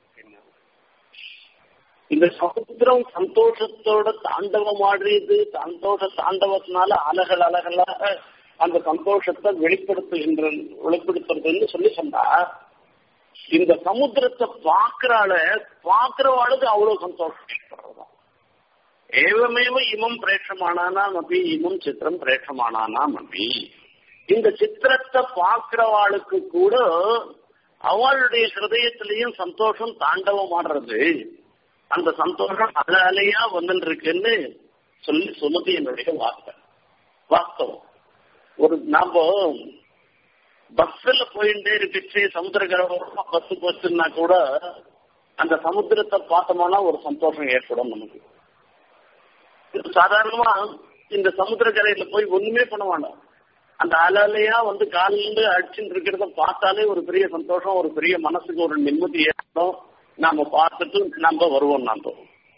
இந்த சமுத்திரம் சந்தோஷத்தோட தாண்டவம் ஆடுறது சந்தோஷ தாண்டவத்தினால அலகல் அலகலாக அந்த சந்தோஷத்தை வெளிப்படுத்துகின்ற வெளிப்படுத்துறதுன்னு சொல்லி சொன்னா இந்த சமுத்திரத்தை பாக்குறால பாக்குறவாளுக்கு அவ்வளவு சந்தோஷம் ஏவமேவ இமம் பிரேட்சமானானாம் அப்படி இமம் சித்திரம் பிரேட்சமானானாம் அப்படி இந்த சித்திரத்தை பாக்குறவாளுக்கு கூட அவளுடைய ஹிருதயத்திலையும் சந்தோஷம் தாண்டவம் ஆடுறது அந்த சந்தோஷம் அல அலையா வந்துட்டு இருக்குன்னு சொல்லி சுமதி என்னுடைய வார்த்தை வாஸ்தவம் ஒரு நாம பஸ்ல போயிட்டே இருக்குச்சு சமுத்திரக்கரோமா பஸ் போச்சுன்னா கூட அந்த சமுத்திரத்தை பார்த்தோம்னா ஒரு சந்தோஷம் ஏற்படும் நமக்கு சாதாரணமா இந்த சமுத்திரக்கரையில போய் ஒண்ணுமே பண்ண வேண்டாம் அந்த அலையா வந்து காலிலிருந்து அடிச்சுட்டு இருக்கிறத பார்த்தாலே ஒரு பெரிய சந்தோஷம் ஒரு பெரிய மனசுக்கு ஒரு நிம்மதி ஏற்படும் நாம பார்த்துட்டு நம்ம வருவோம் நாம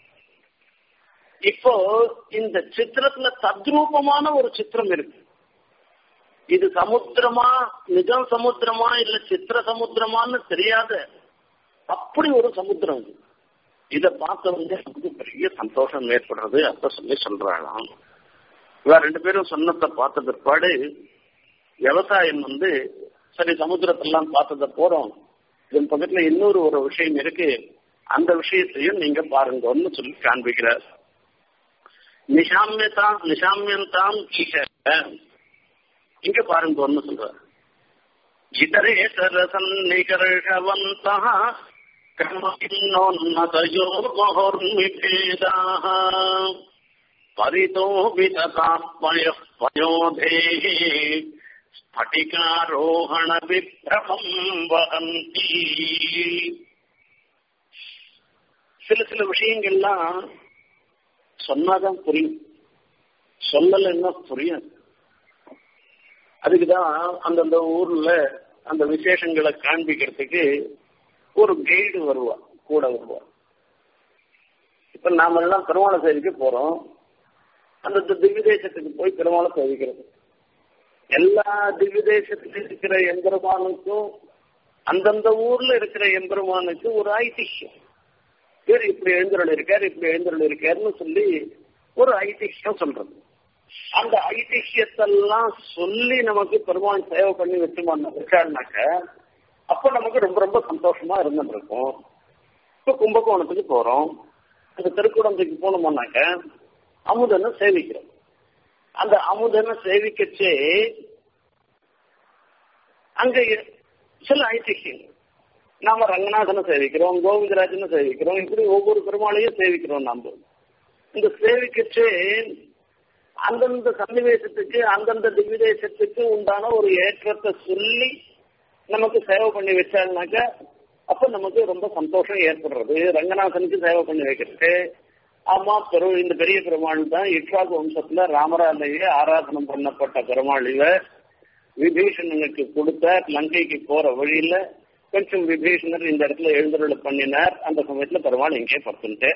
இப்போ இந்த சித்திரத்துல தத்ரூபமான ஒரு சித்திரம் இருக்கு இது சமுத்திரமா நிஜம் சமுத்திரமா இல்ல சித்திர சமுத்திரமான்னு தெரியாத அப்படி ஒரு சமுத்திரம் இது இத பார்த்தவங்க நமக்கு பெரிய சந்தோஷம் ஏற்படுறது அப்ப சொல்லி சொல்றாங்களாம் இவ ரெண்டு பேரும் சொன்னதை பார்த்த பிற்பாடு விவசாயம் வந்து சரி சமுத்திரத்தெல்லாம் பார்த்தத போறோம் இதன் பக்கத்துல இன்னொரு ஒரு விஷயம் இருக்கு அந்த விஷயத்தையும் நீங்க பாருங்கன்னு சொல்லி காண்பிக்கிறார் நிஷாமியதாம் நிஷாமியந்தாம் கீழ இங்க பாருங்கன்னு சொல்றார் இதரேதர சன்னிகர்ஷவந்தா கர்மோன்னதயோ மகோர்மிபேதாः परितो विततात्मयः पयोधेः ஸ்படிகாரோகண வகந்தி சில சில விஷயங்கள்லாம் சொன்னாதான் புரியும் சொல்லலைன்னா புரியாது அதுக்குதான் அந்தந்த ஊர்ல அந்த விசேஷங்களை காண்பிக்கிறதுக்கு ஒரு கைடு வருவா கூட வருவா இப்ப நாம எல்லாம் பெருமாள சேவைக்கு போறோம் அந்த திவ்ய தேசத்துக்கு போய் பெருமாளை சேவிக்கிறது எல்லா திவ்ய தேசத்தில் இருக்கிற எம்பெருமானுக்கும் அந்தந்த ஊர்ல இருக்கிற எம்பெருமானுக்கு ஒரு ஐதிஹ்யம் இவர் இப்படி எழுந்தருள் இருக்கார் இப்படி எழுந்தருள் இருக்காருன்னு சொல்லி ஒரு ஐதிஹ்யம் சொல்றது அந்த ஐதிஹ்யத்தெல்லாம் சொல்லி நமக்கு பெருமாள் சேவை பண்ணி வச்சுமான்னு வச்சாருனாக்க அப்ப நமக்கு ரொம்ப ரொம்ப சந்தோஷமா இருந்துருக்கும் இப்ப கும்பகோணத்துக்கு போறோம் அந்த திருக்குடந்தைக்கு போனோம்னாக்க அமுதனை சேவிக்கிறோம் அந்த அமுதனை சேவிக்கச்சே அங்க சில ஐதிஹ்யம் நாம ரங்கநாதனை சேவிக்கிறோம் கோவிந்தராஜனை சேவிக்கிறோம் இப்படி ஒவ்வொரு பெருமாளையும் சேவிக்கிறோம் நாம இந்த சேவிக்கச்சே அந்தந்த சன்னிவேசத்துக்கு அந்தந்த திவ்யதேசத்துக்கு உண்டான ஒரு ஏற்றத்தை சொல்லி நமக்கு சேவை பண்ணி வச்சாங்கனாக்க அப்ப நமக்கு ரொம்ப சந்தோஷம் ஏற்படுறது ரங்கநாதனுக்கு சேவை பண்ணி வைக்கிறது ஆமா பெரு இந்த பெரிய பெருமாள் தான் இட்ராக் வம்சத்துல ராமராலேயே ஆராதனம் பண்ணப்பட்ட பெருமாள் இவர் விபீஷணனுக்கு கொடுத்த லங்கைக்கு போற வழியில கொஞ்சம் விபீஷணர் இந்த இடத்துல எழுந்தருளை பண்ணினார் அந்த சமயத்துல பெருமாள் இங்கே பத்துன்ட்டு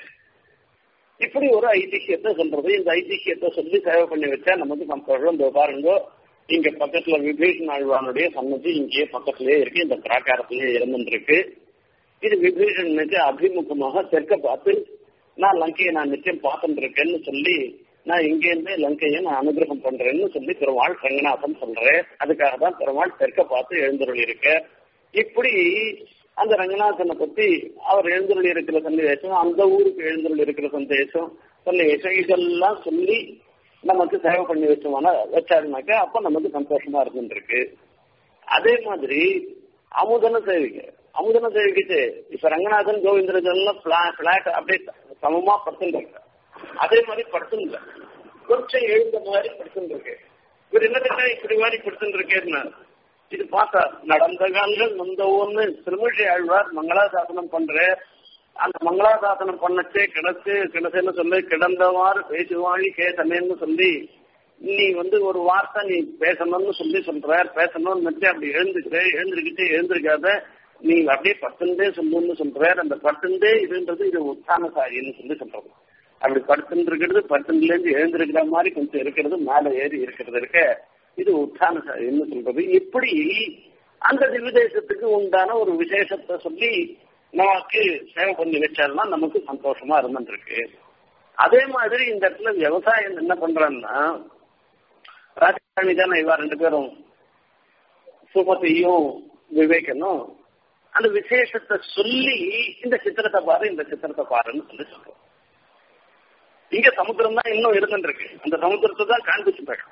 இப்படி ஒரு ஐதிஹியத்தை சொல்றது இந்த ஐதிஹியத்தை சொல்லி சேவை பண்ணி வச்சா நமக்கு சந்தோஷம் இந்த பாருங்க இங்க பக்கத்துல விபீஷன் ஆழ்வானுடைய சன்னதி இங்கேயே பக்கத்திலேயே இருக்கு இந்த பிராகாரத்திலேயே இருந்துருக்கு இது விபீஷணனுக்கு அபிமுகமாக தெற்க பார்த்து நான் லங்கையை நான் நிச்சயம் பார்த்துட்டு இருக்கேன்னு சொல்லி நான் இங்கேருந்தே லங்கையை நான் அனுகிரகம் பண்றேன்னு சொல்லி பெருமாள் ரங்கநாதன் சொல்றேன் அதுக்காக தான் பெருமாள் தெற்க பார்த்து எழுந்துருள் இருக்க இப்படி அந்த ரங்கநாதனை பத்தி அவர் எழுந்துருள் இருக்கிற சந்தேசம் அந்த ஊருக்கு எழுந்துருள் இருக்கிற சந்தேசம் சந்தேசம் இதெல்லாம் சொல்லி நமக்கு சேவை பண்ணி வச்சோம்னா வச்சாருனாக்கா அப்ப நமக்கு சந்தோஷமா இருந்துருக்கு அதே மாதிரி அமுதன சேவிக்க அமுதன சேவிக்கிட்டு இப்ப ரங்கநாதன் கோவிந்தராஜன் பிளாட் அப்படியே சமமா படுத்துட்டு அதே மாதிரி படுத்துங்க கொஞ்சம் எழுந்த மாதிரி படுத்துட்டு இருக்கு இவர் என்ன இப்படி மாதிரி படுத்துட்டு இருக்கேன்னு இது பார்த்தா நடந்த கால்கள் நொந்த ஒண்ணு திருமிழி ஆழ்வார் மங்களாசாசனம் பண்ற அந்த மங்களாசாசனம் பண்ணச்சே கிடச்சு கிடச்சுன்னு சொல்லி கிடந்தவாறு பேசுவாழி கேசமேன்னு சொல்லி நீ வந்து ஒரு வார்த்தை நீ பேசணும்னு சொல்லி சொல்ற பேசணும்னு நினைச்சு அப்படி எழுந்துக்கிற எழுந்திருக்கிட்டு எழுந்திருக்காத நீ அப்படியே பத்துண்டே சொல்லுன்னு சொல்ற அந்த பத்துண்டே இதுன்றது இது உத்தான சாயின்னு சொல்லி சொல்றது அப்படி படுத்துட்டு இருக்கிறது படுத்துல இருந்து எழுந்திருக்கிற மாதிரி கொஞ்சம் இருக்கிறது மேல ஏறி இருக்கிறது இருக்க இது உத்தான என்ன சொல்றது இப்படி அந்த திவ்யதேசத்துக்கு உண்டான ஒரு விசேஷத்தை சொல்லி நமக்கு சேவை பண்ணி வச்சாலும் நமக்கு சந்தோஷமா இருந்துருக்கு அதே மாதிரி இந்த இடத்துல விவசாயம் என்ன பண்றான்னா ராஜாணி தானே இவா ரெண்டு பேரும் சுமதியும் விவேகனும் அந்த விசேஷத்தை சொல்லி இந்த சித்திரத்தை பாரு இந்த சித்திரத்தை பாருன்னு சொல்லி சொல்றோம் இங்க சமுத்திரம் தான் இன்னும் இருந்துருக்கு அந்த சமுத்திரத்தை தான் காண்பிச்சு போயிடும்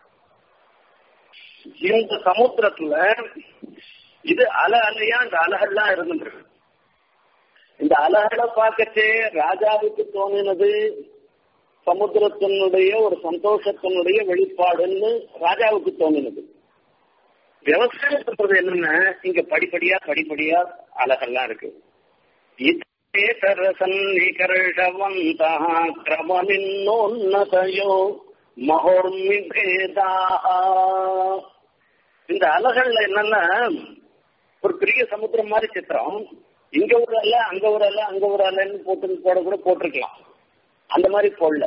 இந்த சமுத்திரத்துல இது அலை அலையா இந்த அலகெல்லாம் இருந்துருக்கு இந்த அலகளை பார்க்கச்சே ராஜாவுக்கு தோணினது சமுத்திரத்தினுடைய ஒரு சந்தோஷத்தினுடைய வெளிப்பாடுன்னு ராஜாவுக்கு தோணினது விவசாயம் சொல்றது என்னன்னா இங்க படிப்படியா படிப்படியா அழகெல்லாம் இருக்கு சன்னிகர்ஷவந்த கிரமனின்னோன்னதையோ மகோர்மிபேதா இந்த அலைகள்ல என்னன்னா ஒரு பெரிய சமுத்திரம் மாதிரி சித்திரம் இங்க ஒரு அலை அங்க ஒரு அலை அங்க ஒரு அலைன்னு போட்டு போட கூட போட்டிருக்கலாம் அந்த மாதிரி போடல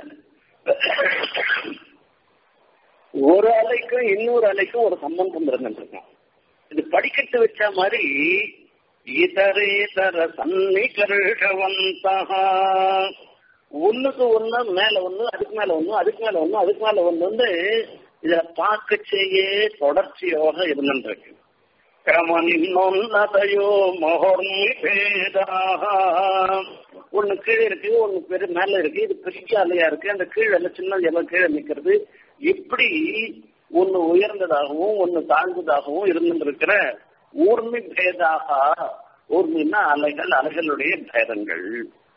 ஒரு அலைக்கும் இன்னொரு அலைக்கும் ஒரு சம்பந்தம் இருந்துருக்கும் இது படிக்கட்டு வச்ச மாதிரி இதரேதர சன்னிகர்ஷவந்த ஒண்ணுக்கு ஒண்ணு மேல ஒண்ணு அதுக்கு மேல ஒண்ணு அதுக்கு மேல ஒண்ணு அதுக்கு மேல ஒண்ணு வந்து இதுல பார்க்கச்சேயே தொடர்ச்சியாக இருந்துருக்கு கிரமனின்னொன்னதையோ மகோர்மிபேதாக ஒண்ணு கீழே இருக்கு ஒண்ணு பெரு மேல இருக்கு இது பெரிய அலையா இருக்கு அந்த கீழே சின்ன எல்லாம் கீழே நிக்கிறது இப்படி ஒண்ணு உயர்ந்ததாகவும் ஒண்ணு தாழ்ந்ததாகவும் இருந்திருக்கிற ஊர்மி பேதாக ஊர்மின்னா அலைகள் அலைகளுடைய பேதங்கள்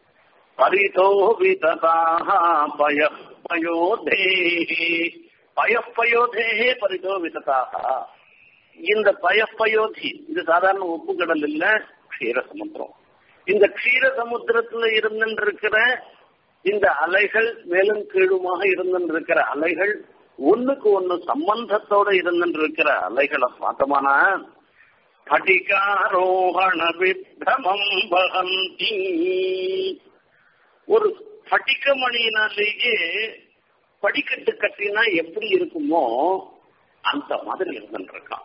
பரிதோவிதாக பய பயோதே பயப்பயோதே பரிதோவிததாக இந்த பயப்பயோதி இது சாதாரண உப்பு கடல் இல்ல க்ஷீர சமுத்திரம் இந்த க்ஷீர சமுத்திரத்துல இருந்திருக்கிற இந்த அலைகள் மேலும் கீழுமாக இருந்திருக்கிற அலைகள் ஒண்ணுக்கு ஒண்ணு சம்பந்தத்தோட இருந்திருக்கிற அலைகளை பார்த்தோமானா படிகாரோகண விப்ரமம் வகந்தி ஒரு படிக்கமணியினாலேயே படிக்கட்டு கட்டினா எப்படி இருக்குமோ அந்த மாதிரி இருந்துருக்கான்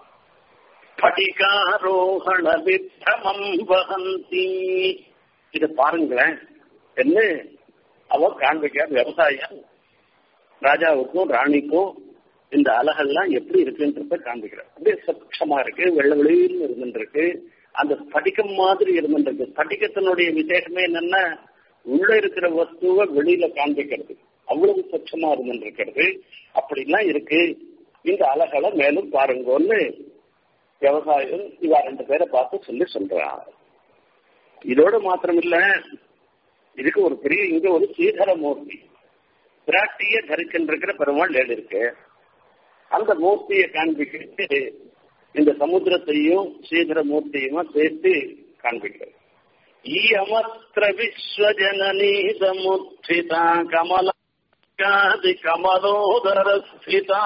படிகாரோகண விப்ரமம் வகந்தி இத பாருங்களேன் என்ன அவ காண்பிக்க விவசாயம் ராஜாவுக்கும் ராணிக்கும் இந்த அலகெல்லாம் எப்படி இருக்குன்றத காண்பிக்கிறார் அப்படியே சட்சமா இருக்கு வெள்ள வெளியில் இருந்துருக்கு அந்த ஸ்படிகம் மாதிரி இருந்துருக்கு ஸ்படிகத்தினுடைய விசேஷமே என்னன்னா உள்ள இருக்கிற வஸ்துவை வெளியில காண்பிக்கிறது அவ்வளவு சட்சமா இருந்துருக்கிறது அப்படிலாம் இருக்கு இந்த அலகளை மேலும் பாருங்கன்னு விவசாயம் இவா ரெண்டு பேரை பார்த்து சொல்லி சொல்றான் இதோட மாத்திரம் இல்ல இதுக்கு ஒரு பெரிய இங்க ஒரு ஸ்ரீதர மூர்த்தி பிராட்டிய தரிக்கின்ற பெருமாள் ஏழு இருக்கு அந்த மூர்த்தியை காண்பிக்கிறது இந்த சமுத்திரத்தையும் ஸ்ரீதர மூர்த்தியுமா சேர்த்து காண்பிக்கிறது ஈயமஸ்திர விஸ்வஜனனி சமுத்திதா கமலாதி கமலோதர ஸ்திதா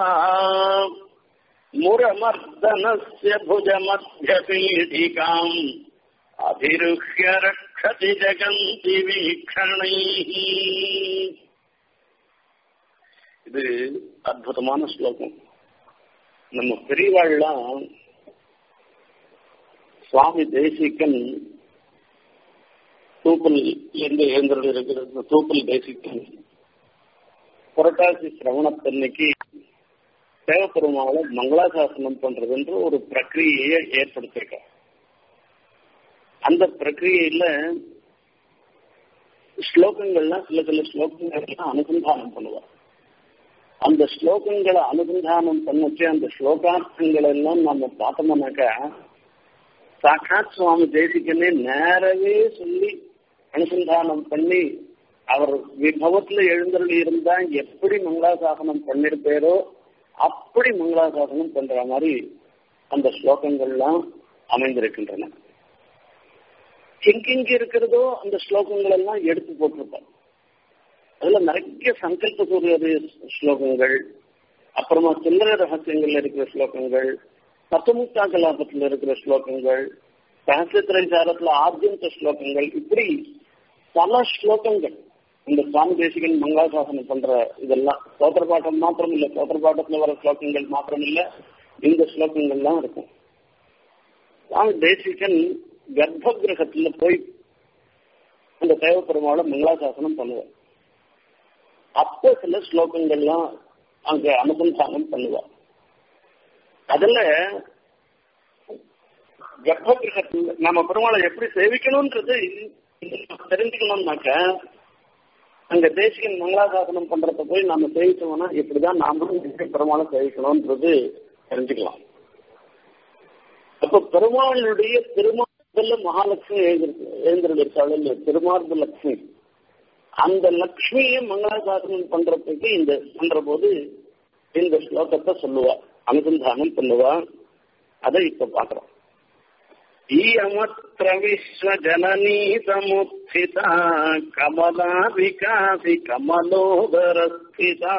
முரமர்தனஸ்ய புஜமத்தியபீடிகாம் அபிருஹ்ய ரக்ஷதி ஜகந்தி வீக்ஷணை இது அற்புதமான ஸ்லோகம் நம்ம பெரியவாள்லாம் சுவாமி தேசிகன் தூப்பல் என்று எழுந்தருள் இருக்கிற தூப்பல் தேசிகன் புரட்டாசி சிரவணத்தன்னைக்கு தேவப்பெருமாவை மங்களாசாசனம் பண்றது என்று ஒரு பிரக்கிரியையை ஏற்படுத்தியிருக்கார் அந்த பிரக்கிரியில ஸ்லோகங்கள்லாம் சில சில ஸ்லோகங்கள்லாம் அனுசந்தானம் பண்ணுவார் அந்த ஸ்லோகங்களை அனுசந்தானம் பண்ணச்சு அந்த ஸ்லோகார்த்தங்கள் எல்லாம் நம்ம பார்த்தோம்னாக்கா சாட்சாத் சுவாமி தேசிகனே நேரவே சொல்லி அனுசந்தானம் பண்ணி அவர் விபவத்துல எழுந்தருளி இருந்தா எப்படி மங்களாசாசனம் பண்ணிருப்பாரோ அப்படி மங்களாசாசனம் பண்ற மாதிரி அந்த ஸ்லோகங்கள்லாம் அமைந்திருக்கின்றன எங்கெங்க இருக்கிறதோ அந்த ஸ்லோகங்கள் எல்லாம் எடுத்து போட்டிருப்பார் அதுல நிறைய சங்கல்ப சூரிய ஸ்லோகங்கள் அப்புறமா சில்லற ரகசியங்கள்ல இருக்கிற ஸ்லோகங்கள் தத்துவமுக்தா கலாபத்துல இருக்கிற ஸ்லோகங்கள் சகசிரத்திரைசாரத்துல ஆர்ஜந்த ஸ்லோகங்கள் இப்படி பல ஸ்லோகங்கள் இந்த சுவாமி தேசிகன் மங்களாசாசனம் பண்ற இதெல்லாம் சோத்திர பாட்டம் மாத்திரம் இல்ல சோத்திர பாட்டத்துல வர ஸ்லோகங்கள் மாத்திரம் இல்ல இந்த ஸ்லோகங்கள்லாம் இருக்கும் சுவாமி தேசிகன் கர்ப்ப கிரகத்துல போய் அந்த தேவப்பெருமாளை மங்களாசாசனம் பண்ணுவார் அப்போ சில ஸ்லோகங்கள்லாம் அங்க அனுசந்தானம் பண்ணுவார் அதுல கர்ப்ப கிரகத்துல நம்ம பெருமாளை எப்படி சேவிக்கணும்ன்றது தெரிஞ்சுக்கணும்னாக்க அங்க தேசிகன் மங்களாசாசனம் பண்றத போய் நம்ம சேவிச்சோம்னா இப்படிதான் நாமளும் பெருமாளை சேவிக்கணும்ன்றது தெரிஞ்சுக்கலாம் அப்ப பெருமாளுடைய திருமார்பல்ல மகாலட்சுமி எழுந்திருக்காள் திருமார்பு லட்சுமி அந்த லக்ஷ்மியை மங்களாசாசனம் பண்றதுக்கு இந்த பண்ற போது இந்த ஸ்லோகத்தை சொல்லுவா அனுசந்தானம் பண்ணுவா அதை இப்ப பாக்குறோம் ஈயமத்ர விஸ்வ ஜனனீ சமுத்திதா கமலா விகாசி கமலோதரஸ்திதா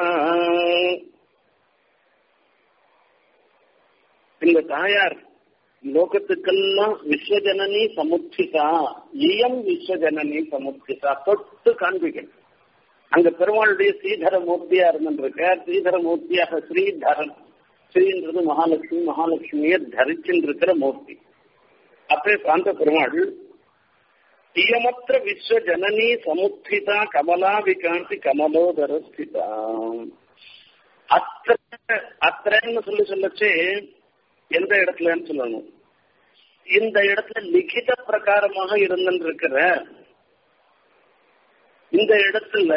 இந்த தாயார் லோகத்துக்கெல்லாம் விஸ்வஜனனி சமுத்திதா இயம் விஸ்வஜனனி சமுத்திதா தொட்டு காண்பிக்கணும் அங்க பெருமாளுடைய ஸ்ரீதர மூர்த்தியா இருந்திருக்க ஸ்ரீதர மூர்த்தியாக ஸ்ரீதரன் ஸ்ரீன்றது மகாலட்சுமி மகாலட்சுமியை தரிச்சிருக்கிற மூர்த்தி அப்பே காந்த பெருமாள் இயமற்ற விஸ்வ ஜனனி சமுத்திதா கமலா விகாந்தி கமலோதர ஸ்திதா அத்திர அத்திரன்னு சொல்லி சொல்லச்சு எந்த இடத்துலன்னு சொல்லணும் இந்த இடத்துல லிখিত பிரகாரமாக இருந்திருக்கிற இந்த இடத்துல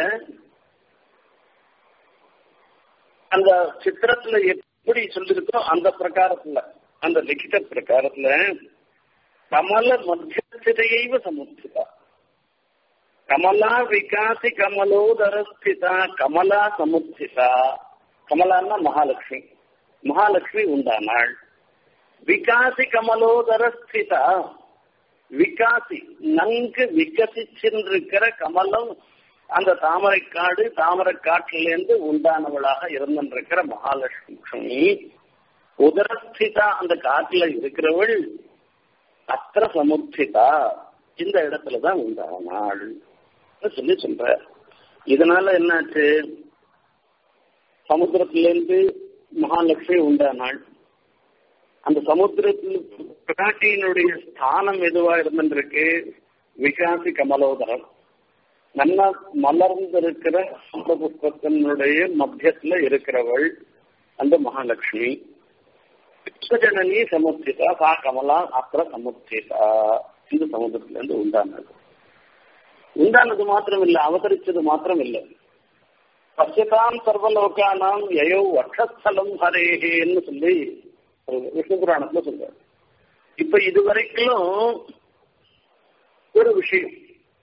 அந்த சித்திரத்துல எப்படி சொல்லிருக்கோ அந்த பிரகாரத்துல அந்த லிখিত பிரகாரத்துல கமல மத்தியஸ்திதையைவ சமுத்திதா கமலா விகாசி கமலோதரஸ்திதா கமலா சமுத்திதா கமலான்னா மகாலட்சுமி மகாலட்சுமி உண்டானாள் விகாசி கமலோதர ஸ்திதா விகாசி நன்கு விகசிச்சிருக்கிற கமலம் அந்த தாமரைக்காடு தாமரை காட்டிலிருந்து உண்டானவளாக இருந்திருக்கிற மகாலட்சுமி உதரஸ்திதா அந்த காட்டில இருக்கிறவள் அத்திர சமுத்திதா இந்த இடத்துலதான் உண்டானாள் சொல்லி சொல்ற இதனால என்னாச்சு சமுத்திரத்திலிருந்து மகாலட்சுமி உண்டானாள் அந்த சமுத்திரத்தில் பிராட்டியினுடைய ஸ்தானம் எதுவா இருந்திருக்கு விகாசி கமலோதரம் நல்ல மலர்ந்திருக்கிற சம்பர புஷ்பத்தினுடைய மத்தியத்துல இருக்கிறவள் அந்த மகாலட்சுமி விஸ்வஜனனி சமுத்திதா சா கமலா அப்புற சமுத்திதா இந்த சமுதிரத்துல இருந்து உண்டானது உண்டானது மாத்திரம் இல்ல அவதரிச்சது மாத்திரம் இல்லை பசியதாம் சர்வலோகானாம் யயோ வட்சஸ்தலம் ஹரேன்னு சொல்லி விஷ்ணு புராணத்துல சொல்றாரு இப்ப இதுவரைக்கும் ஒரு விஷயம்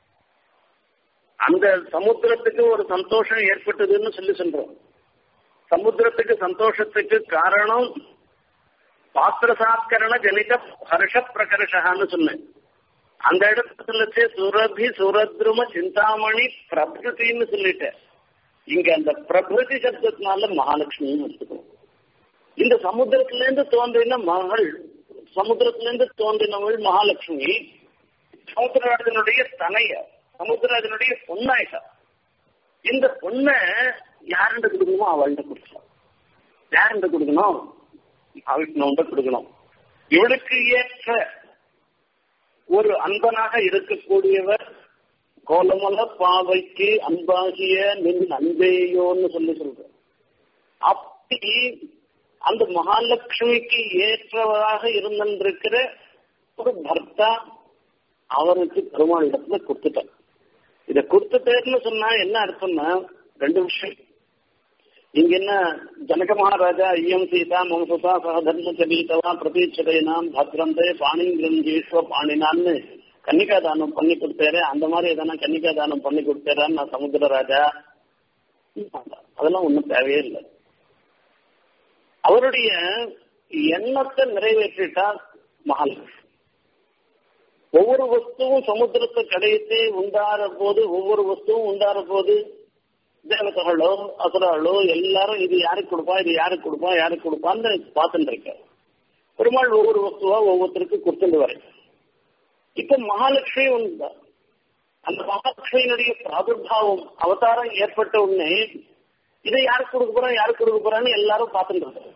அந்த சமுத்திரத்துக்கு ஒரு சந்தோஷம் ஏற்பட்டதுன்னு சொல்லி சொல்றோம் சமுத்திரத்துக்கு சந்தோஷத்துக்கு காரணம் பாத்திரசாத்கரண ஜனித ஹர்ஷ பிரகர்ஷான்னு சொன்னேன் அந்த இடத்துல சுரபி சுரத்ரும சிந்தாமணி பிரபுதின்னு சொல்லிட்டேன் இங்க அந்த பிரபுதி சப்தத்தினால மகாலட்சுமியும் எடுத்துக்கணும் இந்த சமுத்திரத்துல இருந்து தோன்றின மகள் சமுத்திரத்துல இருந்து தோன்றினவள் மகாலட்சுமி சமுத்திரராஜனுடைய தனைய சமுத்திரராஜனுடைய பொண்ணாயிட்டா இந்த பொண்ணை யாருண்ட கொடுக்கணுமோ அவள்கிட்ட கொடுக்கலாம் யாருண்ட கொடுக்கணும் அவளுக்கு நோண்ட கொடுக்கணும் இவளுக்கு ஏற்ற ஒரு அன்பனாக இருக்கக்கூடியவர் கோலமல பாவைக்கு அன்பாகிய நின் அன்பேயோன்னு சொல்லி சொல்ற அப்படி அந்த மகாலட்சுமிக்கு ஏற்றவராக இருந்திருக்கிற ஒரு பர்த்தா அவருக்கு பெருமாள் இடத்துல கொடுத்துட்டார் இத கொடுத்துட்டேன்னு சொன்னா என்ன அர்த்தம்னா ரெண்டு விஷயம் இங்க என்ன ஜனக மகாராஜா ஐயம் சீதா மம்சுதா சகதர்ம சபீதவா பிரதீட்சதைனாம் பத்ரந்தே பாணிங்கிரஞ்சீஸ்வ பாணினான்னு கன்னிகா தானம் பண்ணி கொடுத்தாரு அந்த மாதிரி எதனா கன்னிகா தானம் பண்ணி கொடுத்தாரான்னு நான் சமுத்திர ராஜா அதெல்லாம் ஒன்றும் தேவையே இல்லை அவருடைய எண்ணத்தை நிறைவேற்றிட்டா மகாலட்சுமி ஒவ்வொரு வஸ்துவும் சமுத்திரத்தை கடையத்தை உண்டாற போது ஒவ்வொரு வஸ்துவும் உண்டாற போது தேவதைகளோ அசுராளோ எல்லாரும் இது யாருக்கு கொடுப்பா இது யாருக்கு கொடுப்பா யாருக்கு கொடுப்பான்னு பார்த்துட்டு இருக்க பெருமாள் ஒவ்வொரு வஸ்துவா ஒவ்வொருத்தருக்கு கொடுத்துட்டு வரேன் இப்ப மகாலட்சுமி உண்டு அந்த மகாலட்சுமியினுடைய பிராதுர்பாவம் அவதாரம் ஏற்பட்ட உடனே இதை யாருக்கு கொடுக்க போறோம் யாருக்கு கொடுக்க போறான்னு எல்லாரும் பார்த்துட்டு இருக்காங்க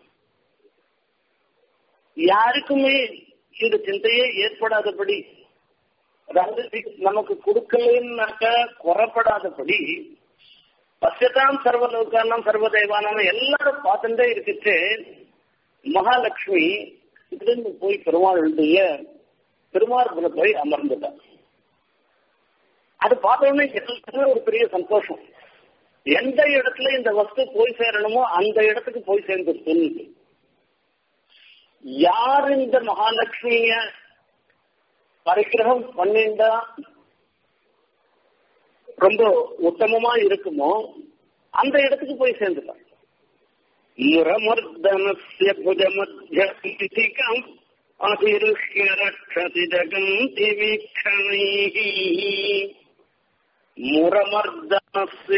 யாருக்குமே இந்த சிந்தையே ஏற்படாதபடி அதாவது நமக்கு கொடுக்கலன்னாக்க குறப்படாதபடி பசியதாம் சர்வலோகானம் சர்வதேவானம் எல்லாரும் பார்த்துட்டே இருக்குச்சு மகாலட்சுமி இங்கிருந்து போய் பெருமாளுடைய பெருமாள்புல போய் அமர்ந்துட்டார் அது பார்த்தோன்னே எல்லாருமே ஒரு பெரிய சந்தோஷம் எந்த இடத்துல இந்த வஸ்து போய் சேரணுமோ அந்த இடத்துக்கு போய் சேர்ந்துருச்சுன்னு யார் இந்த மகாலட்சுமிய பரிகிரகம் பண்ணிண்டா ரொம்ப உத்தமமா இருக்குமோ அந்த இடத்துக்கு போய் சேர்ந்துட்டான் முரமர்தனஸ்ய புஜமத்தியம் அதிருஷ்ய ரக்ஷதி ஜகந்தி வீக்ஷணைः முரமர்தனஸ்ய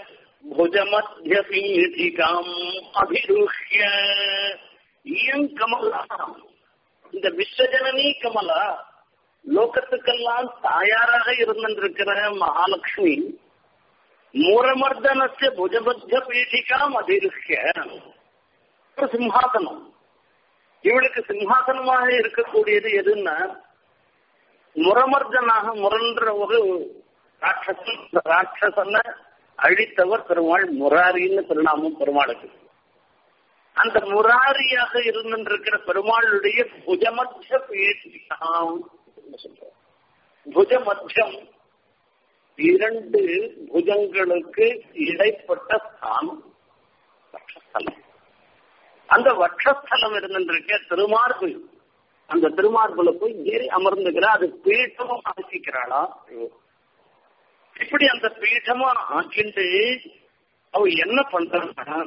புஜமத்தியபீഠிகாம் அபிருஷ்ய இயம் கமலா இந்த விஸ்வஜனனி கமலா லோகத்துக்கெல்லாம் தாயாராக இருந்திருக்கிற மகாலட்சுமி மூரமர்தனஸ்ய புஜபத்த பீഠிகாம் அதிருஷ்ய ஒரு சிம்ஹாசனம் இவளுக்கு சிம்ஹாசனமாக இருக்கக்கூடியது எதுன்னா முரமர்தனாக முரன்ற ஒரு ராட்சசன் ராட்சசனை அழித்தவர் பெருமாள் முராரின்னு திருநாமம் பெருமாளுக்கு அந்த முராரியாக இருந்திருக்கிற பெருமாளுடைய புஜமத்திய பீഠிகாம் புஜமத்தியம் இரண்டு புஜங்களுக்கு இடைப்பட்ட ஸ்தானம் வட்சஸ்தலம் அந்த வட்சஸ்தலம் இருந்திருக்க திருமார்பு அந்த திருமார்புல போய் ஏறி அமர்ந்துக்கிறா அது பீட்டமும் ஆக்கிக்கிறாளா இப்படி அந்த பீட்டமா ஆக்கிண்டு அவ என்ன பண்றான்னா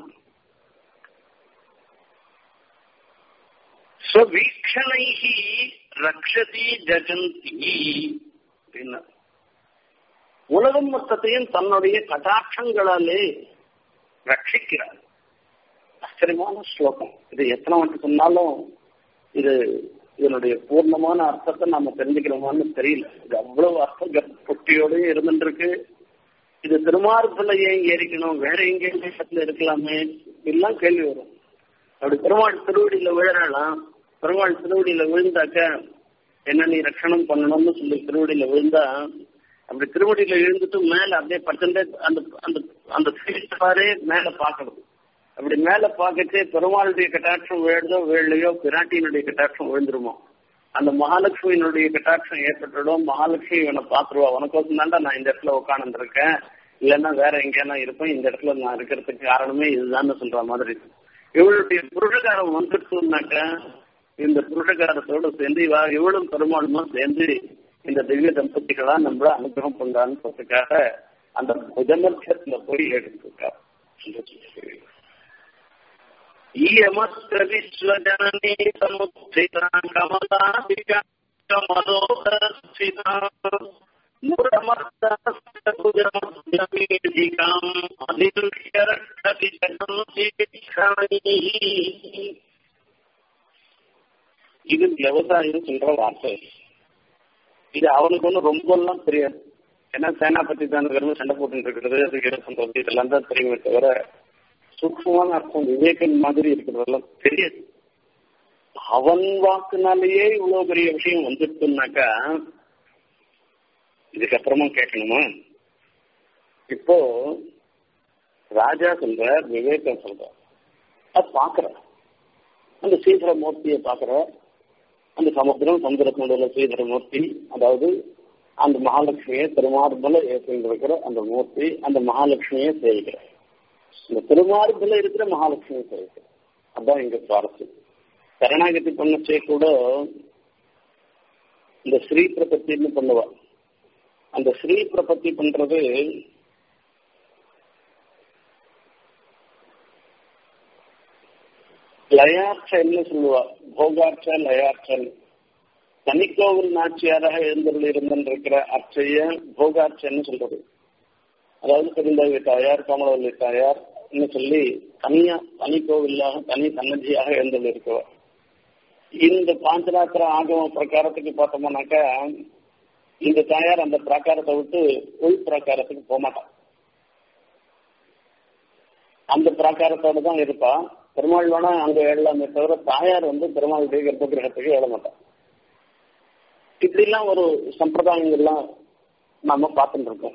ஸ்வீக்ஷணைஹி ரக்ஷதி ஜகந்தி அப்படின்னா உலகம் மொத்தத்தையும் தன்னுடைய கட்டாட்சங்களாலே ரட்சிக்கிறார் ஆச்சரியமான ஸ்லோகம் இது எத்தனை வாட்டி சொன்னாலும் இது இதனுடைய பூர்ணமான அர்த்தத்தை நாம தெரிஞ்சுக்கிறோமான்னு தெரியல இது அவ்வளவு அர்த்த பொட்டியோடய இருந்துருக்கு இது திருமார்புல ஏன் ஏறிக்கணும் வேற எங்கேயும் இடத்துல இருக்கலாமே எல்லாம் கேள்வி வரும் அப்படி பெருமாள் திருவடியில விழுறாளாம் பெருமாள் திருவடியில விழுந்தாக்க என்ன நீ ரட்சணம் பண்ணணும்னு சொல்லி திருவடியில விழுந்தா அப்படி திருவடியில எழுந்துட்டு மேல அப்படியே பர்சன்டேஜ் அந்த அந்த அந்த சீட்டாரே மேல பார்க்கணும் அப்படி மேல பார்க்கச்சே பெருமாளுடைய கட்டாட்சம் வேடுதோ வேலையோ பிராட்டியினுடைய கட்டாட்சம் விழுந்துருமோ அந்த மகாலட்சுமியினுடைய கட்டாட்சம் ஏற்பட்டுடும் மகாலட்சுமி இவனை பாத்துருவா உனக்கோசம் தாண்டா நான் இந்த இடத்துல உட்காந்துருக்கேன் இல்லைன்னா வேற எங்கேனா இருப்பேன் இந்த இடத்துல நான் இருக்கிறதுக்கு காரணமே இதுதான் சொல்ற மாதிரி இவளுடைய புருஷகாரம் வந்துட்டுனாக்க இந்த புருஷகாரத்தோடு சேர்ந்து இவா இவளும் பெருமாளுமா சேர்ந்து இந்த திவ்ய தம்பதிகளா நம்மள அனுகிரகம் பண்றான்னு சொல்றதுக்காக அந்த புஜமர்க்கத்துல போய் எடுத்துருக்கா ஈயமஸ்த விஸ்வஜனனி சமுத்திதா கமலாபிகா கமலோதர்சிதா முரமர்த்தாம் அதிருஷ்யரட்சதி இது விவசாயம் சொல்ற வார்த்தை இது அவனுக்கு ஒன்றும் ரொம்ப எல்லாம் தெரியாது ஏன்னா சேனாபதி தான் சண்டை போட்டு இருக்கிறது அது சொல்றது இதெல்லாம் தான் தெரியுமே தவிர சூக்மமான அர்த்தம் விவேகன் மாதிரி இருக்கிறதெல்லாம் தெரியாது அவன் வாக்குனாலேயே இவ்வளவு பெரிய விஷயம் வந்துட்டுனாக்கா இதுக்கப்புறமா கேட்கணுமா இப்போ ராஜா சொல்ற விவேகம் சொல்ற அது பாக்குற அந்த சீதர மூர்த்தியை பாக்குற அந்த சமுத்திரம் சமுத்திரத்தினுடைய சீதர மூர்த்தி அதாவது அந்த மகாலட்சுமியை திருமார்பல ஏற்றிருக்கிற அந்த மூர்த்தி அந்த மகாலட்சுமியை சேவிக்கிற இந்த திருமார்பல இருக்கிற மகாலட்சுமியை சேவிக்கிற அதான் இங்க சுவாரஸ்யம் சரணாகதி பண்ணச்சே கூட இந்த ஸ்ரீ பிரபத்தின்னு பண்ணுவா அந்த ஸ்ரீ பிரபத்தி பண்றது லயார்ச்சன்னு சொல்லுவா போகார்ச்ச லயார்ச்சன் தனிக்கோவில் நாச்சியாராக எழுந்தருள் இருந்திருக்கிற அர்ச்சைய போகார்ச்சன்னு சொல்றது அதாவது பெருந்தவி தாயார் கமலவல்லி தாயார் சொல்லி தனியா தனி கோவிலாக தனி சன்னதியாக எழுந்தருள் இருக்கவா இந்த பாஞ்சராத்திர ஆகம பிரகாரத்துக்கு பார்த்தோம்னாக்கா இந்த தாயார் அந்த பிராகாரத்தை விட்டு உள் பிராகாரத்துக்கு போக மாட்டான் அந்த பிராகாரத்தோட தான் இருப்பா பெருமாள் வேணா அங்க ஏழலாமே தவிர தாயார் வந்து பெருமாளுடைய கர்ப்ப கிரகத்துக்கு ஏழ மாட்டான் இப்படிலாம் ஒரு சம்பிரதாயங்கள்லாம் நாம பார்த்துட்டு இருக்கோம்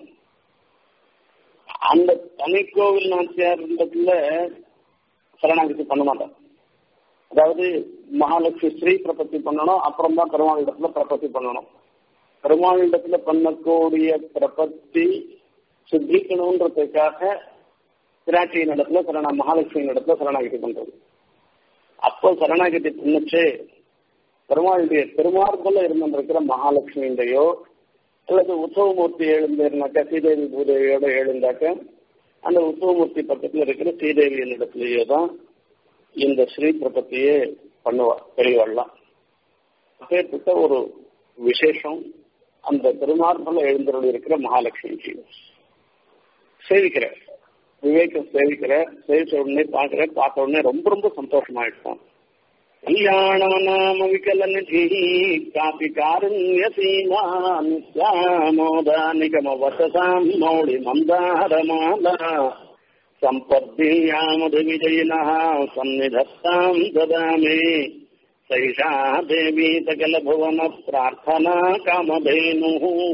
அந்த தனிக்கோவில் நாச்சியார் இடத்துல சரணாகதி பண்ண மாட்டோம் அதாவது மகாலட்சுமி ஸ்ரீ பிரபத்தி பண்ணணும் அப்புறம் தான் பெருமாள் இடத்துல பிரபத்தி பண்ணணும் பெருமாள் இடத்துல பண்ணக்கூடிய பிரபத்தி சித்திக்கணுன்றதுக்காக பிராட்டியின் இடத்துல சரணா மகாலட்சுமியின் இடத்துல சரணாகதி பண்றது அப்போ சரணாகதி பண்ணுச்சு பெருமாளுடைய பெருமார்பல இருந்திருக்கிற மகாலட்சுமியுடையோ அல்லது உற்சவமூர்த்தி எழுந்திருந்தாக்க ஸ்ரீதேவி பூதேவியோட எழுந்தாக்க அந்த உற்சவமூர்த்தி பக்கத்துல இருக்கிற ஸ்ரீதேவியின் இடத்துலயோ தான் இந்த ஸ்ரீ பிரபத்தியே பண்ணுவா பெரியவாள்லாம் அப்பேற்பட்ட ஒரு விசேஷம் அந்த திருமார்பல எழுந்தருள் இருக்கிற மகாலட்சுமிக்கு சேவிக்கிற விவேகம் சேவிக்கிற சேவிச்ச உடனே பார்க்கிற பார்த்த உடனே ரொம்ப ரொம்ப சந்தோஷமாயிடுவோம் கல்யாண நாம விகல நிதி காப்பி காருண்ய சீமா நித்யாமோதா நிகம வசதாம் மௌளி மந்தாரமாலா சம்பத்தியாமது விஜயினா சந்நிதத்தாம் ததாமே சைஷா தேவி சகல புவன பிரார்த்தனா காமதேனு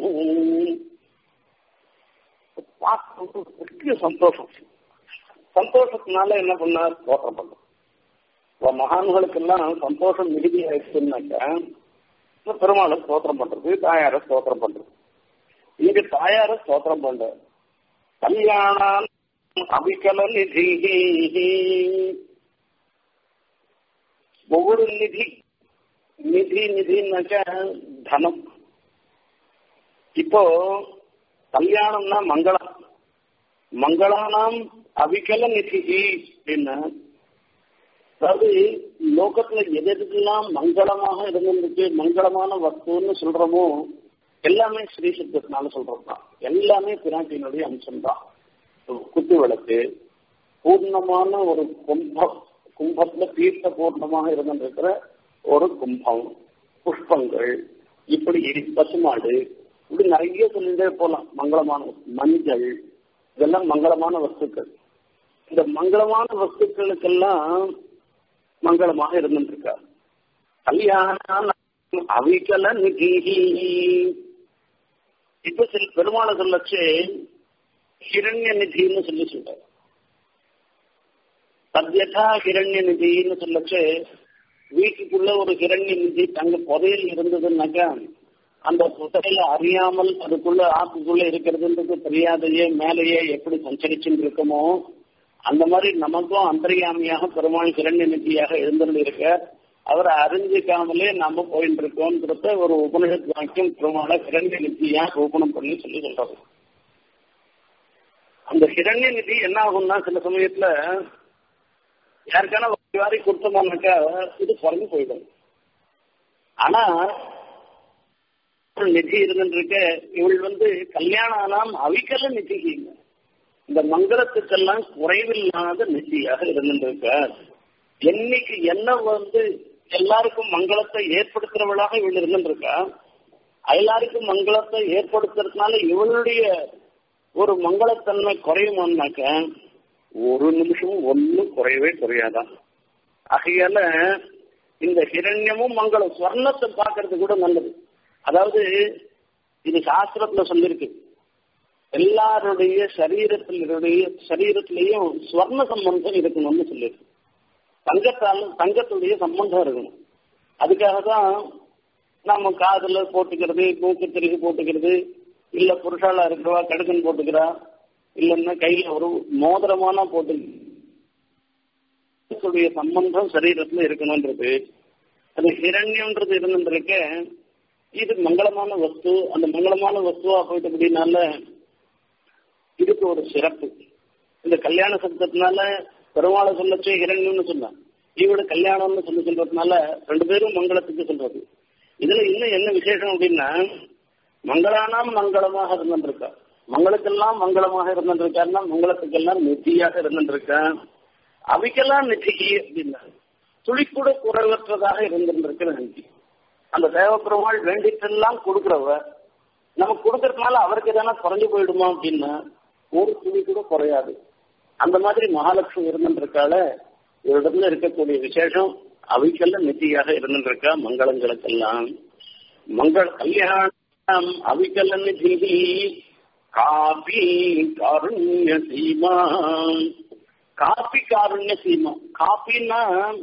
பெரிய சந்தோஷம் சந்தோஷத்தினால என்ன பண்ணார் ஸ்தோத்திரம் பண்ண மகான்களுக்கெல்லாம் சந்தோஷம் மிகுதி ஆயிடுச்சுன்னாக்கா பெருமாளை ஸ்தோத்திரம் பண்றது தாயார ஸ்தோத்திரம் பண்றது இங்க தாயார ஸ்தோத்திரம் பண்ற கல்யாணம் அபிகல நிதி ஒவ்வொரு நிதி நிதி நிதினாக்கா தனம் இப்போ கல்யாணம்னா மங்களம் மங்களானாம் அவிகல நிதி அப்படின்னா அதாவது லோகத்துல எது எதுக்கெல்லாம் மங்களமாக இருந்திருக்கு மங்களமான வஸ்துன்னு சொல்றோமோ எல்லாமே ஸ்ரீ சித்தத்தினால சொல்றதுதான் எல்லாமே பிராட்டியினுடைய அம்சம் தான் குத்து விளக்கு பூர்ணமான ஒரு கும்பம் கும்பத்துல தீர்த்த பூர்ணமாக இருந்திருக்கிற ஒரு கும்பம் புஷ்பங்கள் இப்படி பசுமாடு இப்படி நிறைய சொல்லிட்டே போலாம் மங்களமான மஞ்சள் இதெல்லாம் மங்களமான வஸ்துக்கள் இந்த மங்களமான வஸ்துக்களுக்கெல்லாம் மங்களமாக இருந்துருக்கார் கல்யாணம் அவிகல நிதி இப்ப சில பெருமாளை சொல்லச்சு ஹிரண்ய நிதின்னு சொல்லி சொல்றாரு சத்யதா ஹிரண்ய நிதின்னு சொல்லச்சு வீட்டுக்குள்ள ஒரு ஹிரண்ய நிதி தங்க புதையல் இருந்ததுன்னாக்கா அந்த புதையில அறியாமல் அதுக்குள்ள ஆக்குக்குள்ள இருக்கிறதுன்றது தெரியாதையே மேலேயே எப்படி சஞ்சரிச்சுட்டு இருக்குமோ அந்த மாதிரி நமக்கும் அந்தரியாமியாக பெருமாள் கிரண்ய நிதியாக எழுந்தருள் இருக்க அவரை அறிஞ்சிக்காமலே நாம போயிட்டு இருக்கோம்ன்றத ஒரு உபநிஷத் வாக்கியம் பெருமாளை கிரண்ய நிதியா ரூபணம் பண்ணி சொல்லி சொல்றது அந்த ஹிரண்ய நிதி என்ன ஆகும்னா சில சமயத்துல யாருக்கான வாரி கொடுத்தோம்னாக்கா இது குறைஞ்சு போயிடும் ஆனா ஒரு நிதி இருந்துருக்க இவள் வந்து கல்யாணம் ஆனாம் அவிக்கல நிதிங்க இந்த மங்களத்துக்கெல்லாம் குறைவில்லாத நிதியாக இருந்துருக்க என்னைக்கு என்ன வந்து எல்லாருக்கும் மங்களத்தை ஏற்படுத்துறவளாக இவள் இருந்துருக்கா எல்லாருக்கும் மங்களத்தை ஏற்படுத்துறதுனால இவளுடைய ஒரு மங்களத்தன்மை குறையுமான்னாக்க ஒரு நிமிஷம் ஒன்னும் குறையவே குறையாதான் ஆகையால இந்த ஹிரண்யமும் மங்களம் ஸ்வர்ணத்தை பார்க்கறது கூட நல்லது அதாவது இது சாஸ்திரத்துல சொல்லிருக்கு எல்லாருடைய சரீரத்தினுடைய சரீரத்திலையும் ஸ்வர்ண சம்பந்தம் இருக்கணும்னு சொல்லியிருக்கு தங்கத்தால் தங்கத்துடைய சம்பந்தம் இருக்கணும் அதுக்காக தான் நம்ம காதுல போட்டுக்கிறது மூக்கு திருகி போட்டுக்கிறது இல்ல புருஷாலா இருக்கிறவா கடுக்கன் போட்டுக்கிறா இல்லைன்னா கையில ஒரு மோதிரமான போட்டு சம்பந்தம் சரீரத்துல இருக்கணும்ன்றது அது ஹிரண்யம்ன்றது இருந்துருக்க இது மங்களமான வஸ்து அந்த மங்களமான வஸ்துவா போயிட்டு அப்படின்னால இதுக்கு ஒரு சிறப்பு இந்த கல்யாண சப்தத்தினால பெருமாளை சொல்லச்சு இரண்யம்னு சொன்னான் இவட கல்யாணம்னு சொல்லி சொல்றதுனால ரெண்டு பேரும் மங்களத்துக்கு சொல்றது இதுல இன்னும் என்ன விசேஷம் அப்படின்னா மங்களானாம் மங்களமாக இருந்துருக்கா மங்களுக்கெல்லாம் மங்களமாக இருந்துருக்காருன்னா மங்களத்துக்கெல்லாம் நெத்தியாக இருந்துருக்கா அவைக்கெல்லாம் நெற்றிக்கு அப்படின்னா துளிக்கூட குறைவற்றதாக இருந்துருக்கிற நெற்றி அந்த தேவப்பெருமாள் வேண்டிட்டெல்லாம் கொடுக்குறவ நம்ம கொடுக்கறதுனால அவருக்கு எதனா குறைஞ்சு போயிடுமா அப்படின்னா ஒரு துளி கூட குறையாது அந்த மாதிரி மகாலட்சுமி இருந்துருக்கால இவரிடத்துல இருக்கக்கூடிய விசேஷம் அவைக்கெல்லாம் நெத்தியாக இருந்துருக்கா மங்களங்களுக்கெல்லாம் மங்கள கல்யாணம் அவிக்கல்ல நிதி காபி காருண்ய சீமா காப்பி காருண்ய சீமா காப்பின்னா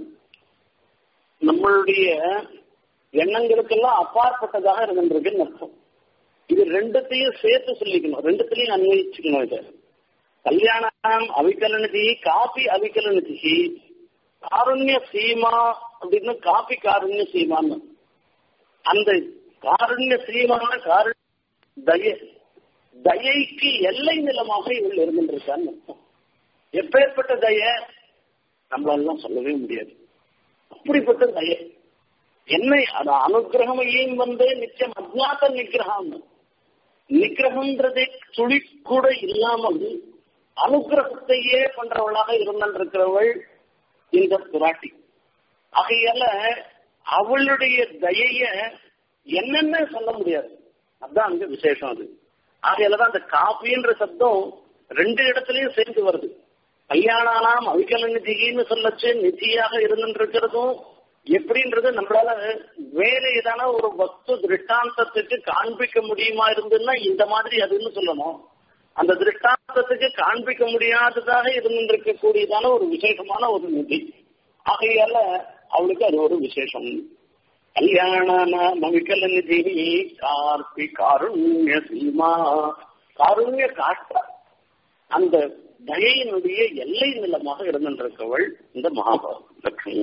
நம்மளுடைய எண்ணங்களுக்கெல்லாம் அப்பாற்பட்டதாக இருந்திருக்குன்னு அர்த்தம் இது ரெண்டுத்தையும் சேர்த்து சொல்லிக்கணும் ரெண்டுத்திலையும் அன்வயிச்சுக்கணும் இதை கல்யாணம் அவிக்கலநிதி காப்பி அவிக்கலநிதி காருண்ய சீமா அப்படின்னு காப்பி காருண்ய சீமான்னு அந்த காருண்ய சீமான காருண்ய தய தயைக்கு எல்லை நிலமாக இவள் இருந்திருக்கான்னு அர்த்தம் எப்பேற்பட்ட தய நம்மளாலாம் சொல்லவே முடியாது அப்படிப்பட்ட தய என்னை அது அனுகிரகமையும் வந்து நிச்சயம் அஜாத்த நிகிரகம் நிகிரகம்ன்றதே துளி கூட இல்லாமல் அனுகிரகத்தையே பண்றவளாக இருந்திருக்கிறவள் இந்த பிராட்டி ஆகையால அவளுடைய தயைய என்னென்ன சொல்ல முடியாது அதுதான் அங்க விசேஷம் அது ஆகையாலதான் அந்த காப்பின்ற சப்தம் ரெண்டு இடத்துலயும் சேர்ந்து வருது கல்யாணானாம் அவிகல நிதின்னு சொல்லச்சு நிதியாக இருந்துருக்கிறதும் எப்படின்றது நம்மளால வேற ஏதான ஒரு வஸ்து திருஷ்டாந்தத்துக்கு காண்பிக்க முடியுமா இருந்துன்னா இந்த மாதிரி அதுன்னு சொல்லணும் அந்த திருஷ்டாந்தத்துக்கு காண்பிக்க முடியாததாக இருந்திருக்கக்கூடியதான ஒரு விசேஷமான ஒரு நிதி ஆகையால அவளுக்கு அது ஒரு விசேஷம் கல்யாண நவிக்கல நிதி கார்த்தி காருண்ய சீமா காருண்ய காட்ட அந்த தயையினுடைய எல்லை நிலமாக இருந்திருக்கவள் இந்த மகாலட்சுமி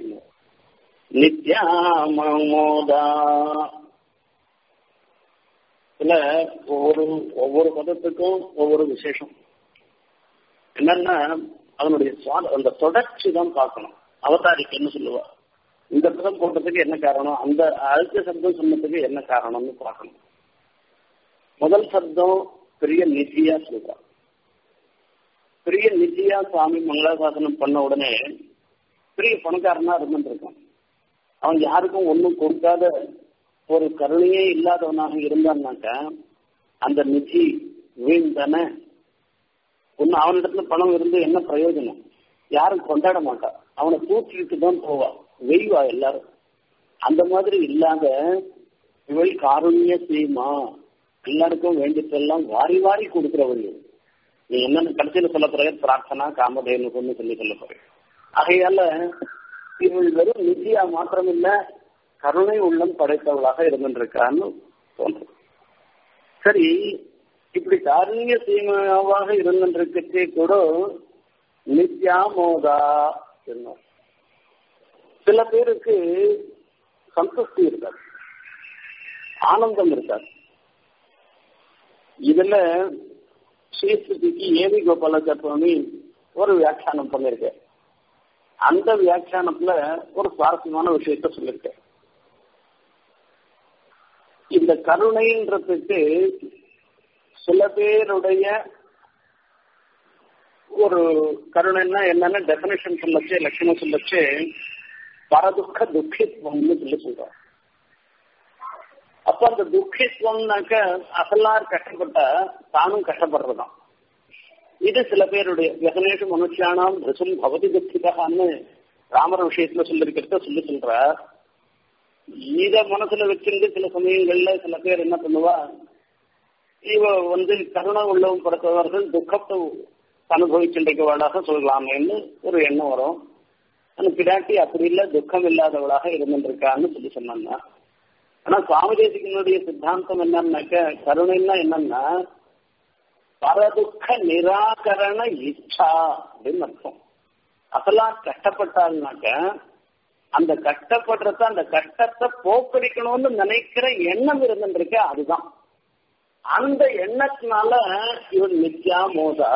நித்யாமோதா இல்ல ஒவ்வொரு ஒவ்வொரு பதத்துக்கும் ஒவ்வொரு விசேஷம் என்னன்னா அதனுடைய சுவாத அந்த தொடர்ச்சி தான் பார்க்கணும் அவதாரிக்கன்னு சொல்லுவா இந்த பதம் போட்டதுக்கு என்ன காரணம் அந்த அழுத்த சப்தம் சொன்னதுக்கு என்ன காரணம்னு பார்க்கணும் முதல் சப்தம் பெரிய நிதியா சொல்றா பெரிய நிதியா சுவாமி மங்களாசாசனம் பண்ண உடனே பெரிய பணக்காரனா இருந்துருக்கான் அவன் யாருக்கும் ஒன்றும் கொடுக்காத ஒரு கருணையே இல்லாதவனாக இருந்தான்னாக்கா அந்த நிதி வீண் தானே ஒன்னு அவனிடத்துல பணம் இருந்து என்ன பிரயோஜனம் யாரும் கொண்டாட மாட்டான் அவனை தூக்கிட்டு தான் போவா வெய்வா எல்லாரும் அந்த மாதிரி இல்லாத இவள் காருண்ய சீமா எல்லாருக்கும் வேண்டியதெல்லாம் வாரி வாரி கொடுக்கிறவள் நீ என்னன்னு கடைசியில் சொல்ல போற பிரார்த்தனா காமதேனுக்குன்னு சொல்லி சொல்ல போறேன் ஆகையால இவள் வெறும் நிதியா மாத்திரமில்ல கருணை உள்ளம் படைத்தவளாக இருந்திருக்கான்னு தோன்றும் சரி இப்படி காரண்ய சீமாவாக இருந்திருக்கச்சே கூட நித்யா மோதா என்ன சில பேருக்கு சந்துஷ்டி இருக்காது ஆனந்தம் இருக்காது இதுல ஸ்ரீஸ்துதிக்கு ஏவி கோபாலாச்சாரி ஒரு வியாக்கியானம் பண்ணிருக்கேன் அந்த வியாக்கியானத்துல ஒரு சுவாரஸ்யமான விஷயத்த சொல்லியிருக்கேன் இந்த கருணைன்றதுக்கு சில பேருடைய ஒரு கருணைன்னா என்னன்னு டெபினேஷன் சொல்லச்சு லட்சணம் சொல்லச்சு பரதுக்க துக்கித்வம்னு சொல்லி சொல்றோம் அப்ப அந்த துக்கித்வம்னாக்க அசலார் கஷ்டப்பட்டா தானும் கஷ்டப்படுறதாம் இது சில பேருடைய வெகனேஷு மனுஷியானாம் ரிசும் பவதி துக்கிதான்னு ராமர் விஷயத்துல சொல்லிருக்கிறத சொல்லி சொல்ற இத மனசுல வச்சிருந்து சில சமயங்கள்ல சில பேர் என்ன பண்ணுவா இவ வந்து கருணை உள்ளவும் படுத்தவர்கள் துக்கத்தை அனுபவிக்கின்றவளாக சொல்லலாமேன்னு ஒரு எண்ணம் வரும் அந்த பிராட்டி அப்படி இல்ல துக்கம் இல்லாதவளாக இருந்துருக்கான்னு சொல்லி சொன்னாங்க ஆனா சுவாமி தேசிகனுடைய சித்தாந்தம் என்னன்னாக்க கருணைன்னா என்னன்னா பரதுக்க நிராகரண இச்சா அப்படின்னு அர்த்தம் அசலா கஷ்டப்பட்டாள்னாக்க அந்த கஷ்டப்படுறத அந்த கஷ்டத்தை போக்கடிக்கணும்னு நினைக்கிற எண்ணம் இருந்துருக்கு அதுதான் அந்த எண்ணத்தினால இவள் நித்யா மோதா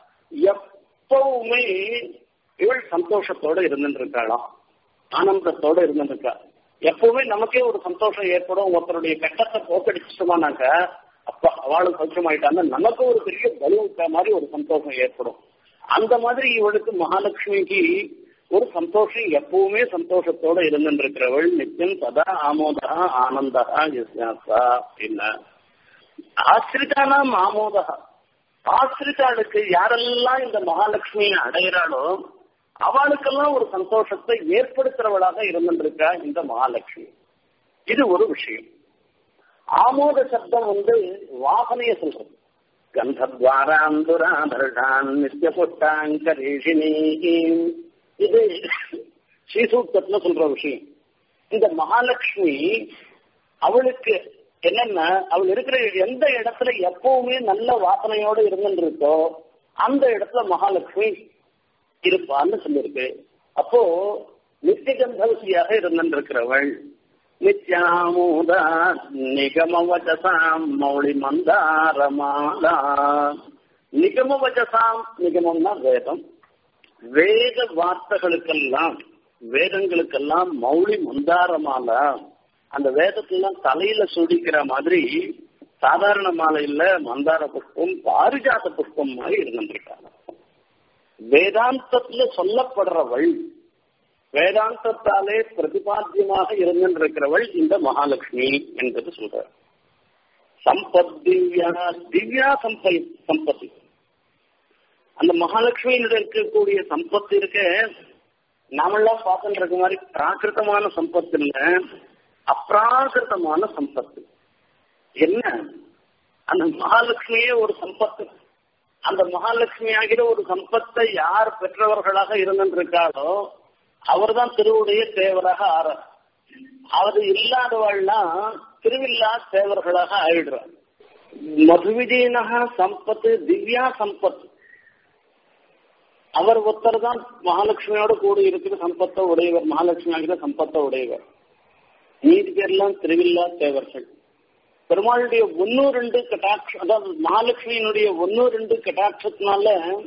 எப்பவுமே இவள் சந்தோஷத்தோட இருந்துருக்காளாம் ஆனந்தத்தோட இருந்துருக்கா எப்பவுமே நமக்கே ஒரு சந்தோஷம் ஏற்படும் ஒருத்தருடைய கட்டத்தை போக்கடிச்சிட்டோமானாக்க அப்ப அவளும் சௌக்கியமாயிட்டாங்க நமக்கு ஒரு பெரிய பலூட்ட மாதிரி ஒரு சந்தோஷம் ஏற்படும் அந்த மாதிரி இவளுக்கு மகாலட்சுமிக்கு ஒரு சந்தோஷம் எப்பவுமே சந்தோஷத்தோட இருந்துருக்கிறவள் நித்தியம் சதா ஆமோதா ஆனந்தா யஸ்யாசா அப்படின்னா ஆசிரிதானாம் ஆமோதா ஆசிரிதாளுக்கு யாரெல்லாம் இந்த மகாலட்சுமியை அடைகிறாளோ அவளுக்கெல்லாம் ஒரு சந்தோஷத்தை ஏற்படுத்துறவளாக இருந்திருக்கா இந்த மகாலட்சுமி இது ஒரு விஷயம் ஆமோத சப்தம் வந்து வாசனைய சொல்றது கந்தத்வாராந்துராதர்டான் நித்திய புஷ்டாங்கரேஷினி இது ஸ்ரீசூக்தத்துல சொல்ற விஷயம் இந்த மகாலட்சுமி அவளுக்கு என்னன்னா அவள் இருக்கிற எந்த இடத்துல எப்பவுமே நல்ல வாசனையோட இருந்துருக்கோ அந்த இடத்துல மகாலட்சுமி இருப்பான்னு சொல்லியிருக்கு அப்போ நித்தியகந்தவசியாக இருந்திருக்கிறவள் நித்யாமூதா நிகமவச்சசாம் மௌளி மந்தாரமாலா நிகமவச்சசாம் நிகமம்னா வேதம் வேத வார்த்தைகளுக்கெல்லாம் வேதங்களுக்கெல்லாம் மௌளி மந்தாரமாலா அந்த வேதத்தெல்லாம் தலையில சுடிக்கிற மாதிரி சாதாரண மாலையில மந்தார புஷ்பம் பாரிஜாத புஷ்பம் மாதிரி இருந்திருக்காங்க வேதாந்தத்துல சொல்லப்படுறவள் வேதாந்தத்தாலே பிரதிபாத்தியமாக இருந்திருக்கிறவள் இந்த மகாலட்சுமி என்பது சொல்ற சம்பத் திவ்யா திவ்யா சம்பை சம்பத்தி அந்த மகாலட்சுமியினுடைய இருக்கக்கூடிய சம்பத்து இருக்க நாமெல்லாம் பார்த்துட்டு இருக்க மாதிரி பிராகிருத்தமான சம்பத்து இல்ல அப்ராகிருத்தமான சம்பத்து என்ன அந்த மகாலட்சுமியே ஒரு சம்பத்து அந்த மகாலட்சுமி ஆகிற ஒரு சம்பத்தை யார் பெற்றவர்களாக இருந்திருக்காளோ அவர் தான் திருவுடைய தேவராக ஆற அவர் இல்லாதவாள்னா திருவில்லா தேவர்களாக ஆயிடுறார் மதுவிஜயனக சம்பத்து திவ்யா சம்பத் அவர் ஒருத்தர் தான் மகாலட்சுமியோட கூடி இருக்கிற சம்பத்தை உடையவர் மகாலட்சுமி ஆகிற சம்பத்தை உடையவர் நீதி பேர்லாம் திருவில்லா தேவர்கள் பெருமாளுடைய ஒன்னு ரெண்டு கட்டாட்சம் அதாவது மகாலட்சுமியினுடைய ஒன்னு ரெண்டு கட்டாட்சத்தினால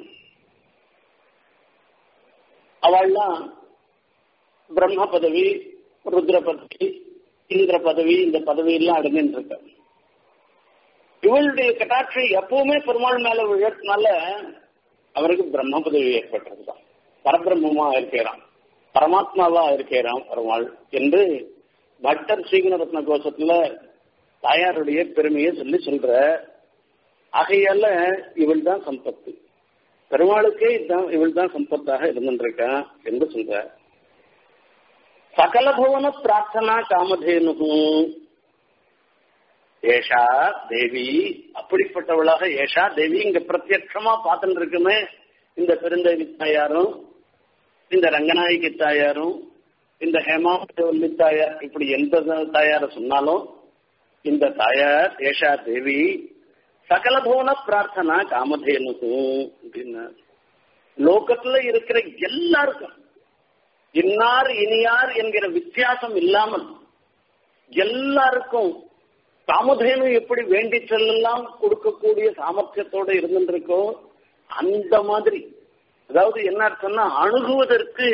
அவள்லாம் பிரம்ம பதவி ருத்ர பதவி இந்திர பதவி இந்த பதவி எல்லாம் அடைஞ்சுட்டு இருக்க இவளுடைய கட்டாட்சம் எப்பவுமே பெருமாள் மேல விழறதுனால அவருக்கு பிரம்ம பதவி ஏற்பட்டதுதான் பரபிரம்மமா இருக்கிறான் பரமாத்மாவா இருக்கிறான் பெருமாள் என்று பட்டர் ஸ்ரீகுணரத்ன கோஷத்துல தாயாருடைய பெருமையை சொல்லி சொல்ற ஆகையால இவள் தான் சம்பத்து பெருமாளுக்கே இதுதான் இவள் தான் சம்பத்தாக இருந்துருக்கான் என்று சொல்ற சகல பவன பிரார்த்தனா காமதேனு ஏஷா தேவி அப்படிப்பட்டவளாக ஏஷா தேவி இங்க பிரத்யட்சமா பார்த்துட்டு இருக்குமே இந்த பெருந்தேவி தாயாரும் இந்த ரங்கநாயகி தாயாரும் இந்த ஹேமாவல்லி தாயார் இப்படி எந்த தாயார சொன்னாலும் இந்த தாயார் ஏஷா தேவி சகல புவன பிரார்த்தனா காமதேனுக்கு அப்படின்னு லோகத்துல இருக்கிற எல்லாருக்கும் இன்னார் இனியார் என்கிற வித்தியாசம் இல்லாமல் எல்லாருக்கும் காமதேனு எப்படி வேண்டி செல்லலாம் கொடுக்கக்கூடிய சாமர்த்தியத்தோட இருந்துருக்கோ அந்த மாதிரி அதாவது என்ன அர்த்தம்னா அணுகுவதற்கு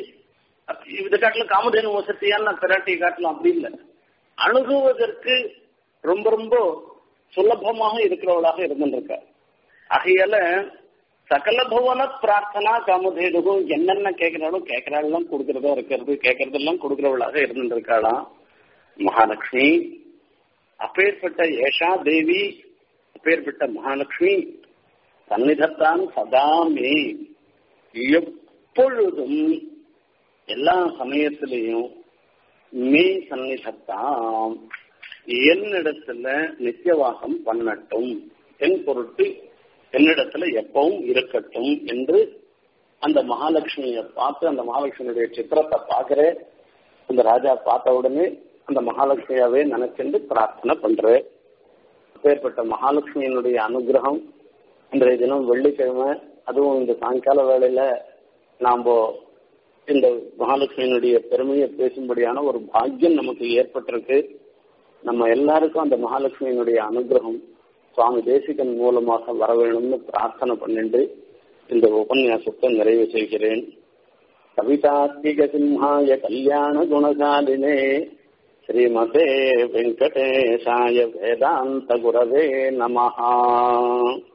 இது காட்டிலும் காமதேனு வசதியான பிராட்டியை காட்டலாம் அப்படி இல்லை அணுகுவதற்கு ரொம்ப ரொம்ப சுலபமாக இருக்கிறவளாக இருந்துருக்க ஆகையால சகல புவன பிரார்த்தனா காமதேனுகும் என்னென்ன கேட்கிறாலும் கேட்கிறாள்லாம் கொடுக்கறதா இருக்கிறது கேட்கறதெல்லாம் கொடுக்கிறவளாக இருந்துருக்காளாம் மகாலட்சுமி அப்பேற்பட்ட ஏஷா தேவி அப்பேற்பட்ட மகாலட்சுமி சந்நிதத்தான் சதாமே எப்பொழுதும் எல்லா சமயத்திலையும் மே சந்நிதத்தாம் என்னிடத்துல நித்தியவாசம் பண்ணட்டும் என் பொருட்டு என்னிடத்துல எப்பவும் இருக்கட்டும் என்று அந்த மகாலட்சுமியை பார்த்து அந்த மகாலட்சுமியுடைய சித்திரத்தை பார்க்கிற அந்த ராஜா பார்த்த உடனே அந்த மகாலட்சுமியாவே நினைச்சுட்டு பிரார்த்தனை பண்ற அப்பேற்பட்ட மகாலட்சுமியினுடைய அனுகிரகம் இன்றைய தினம் வெள்ளிக்கிழமை அதுவும் இந்த சாயங்கால வேளையில நாம இந்த மகாலட்சுமியினுடைய பெருமையை பேசும்படியான ஒரு பாக்கியம் நமக்கு ஏற்பட்டிருக்கு நம்ம எல்லாருக்கும் அந்த மகாலட்சுமியினுடைய அனுகிரகம் சுவாமி தேசிகன் மூலமாக வர வேணும்னு பிரார்த்தனை பண்ணிட்டு இந்த உபன்யாசத்தை நிறைவு செய்கிறேன் கவிதாத்மிக சிம்ஹாய கல்யாண குணசாலினே ஸ்ரீமதே வெங்கடேசாய வேதாந்த குரவே நமஹா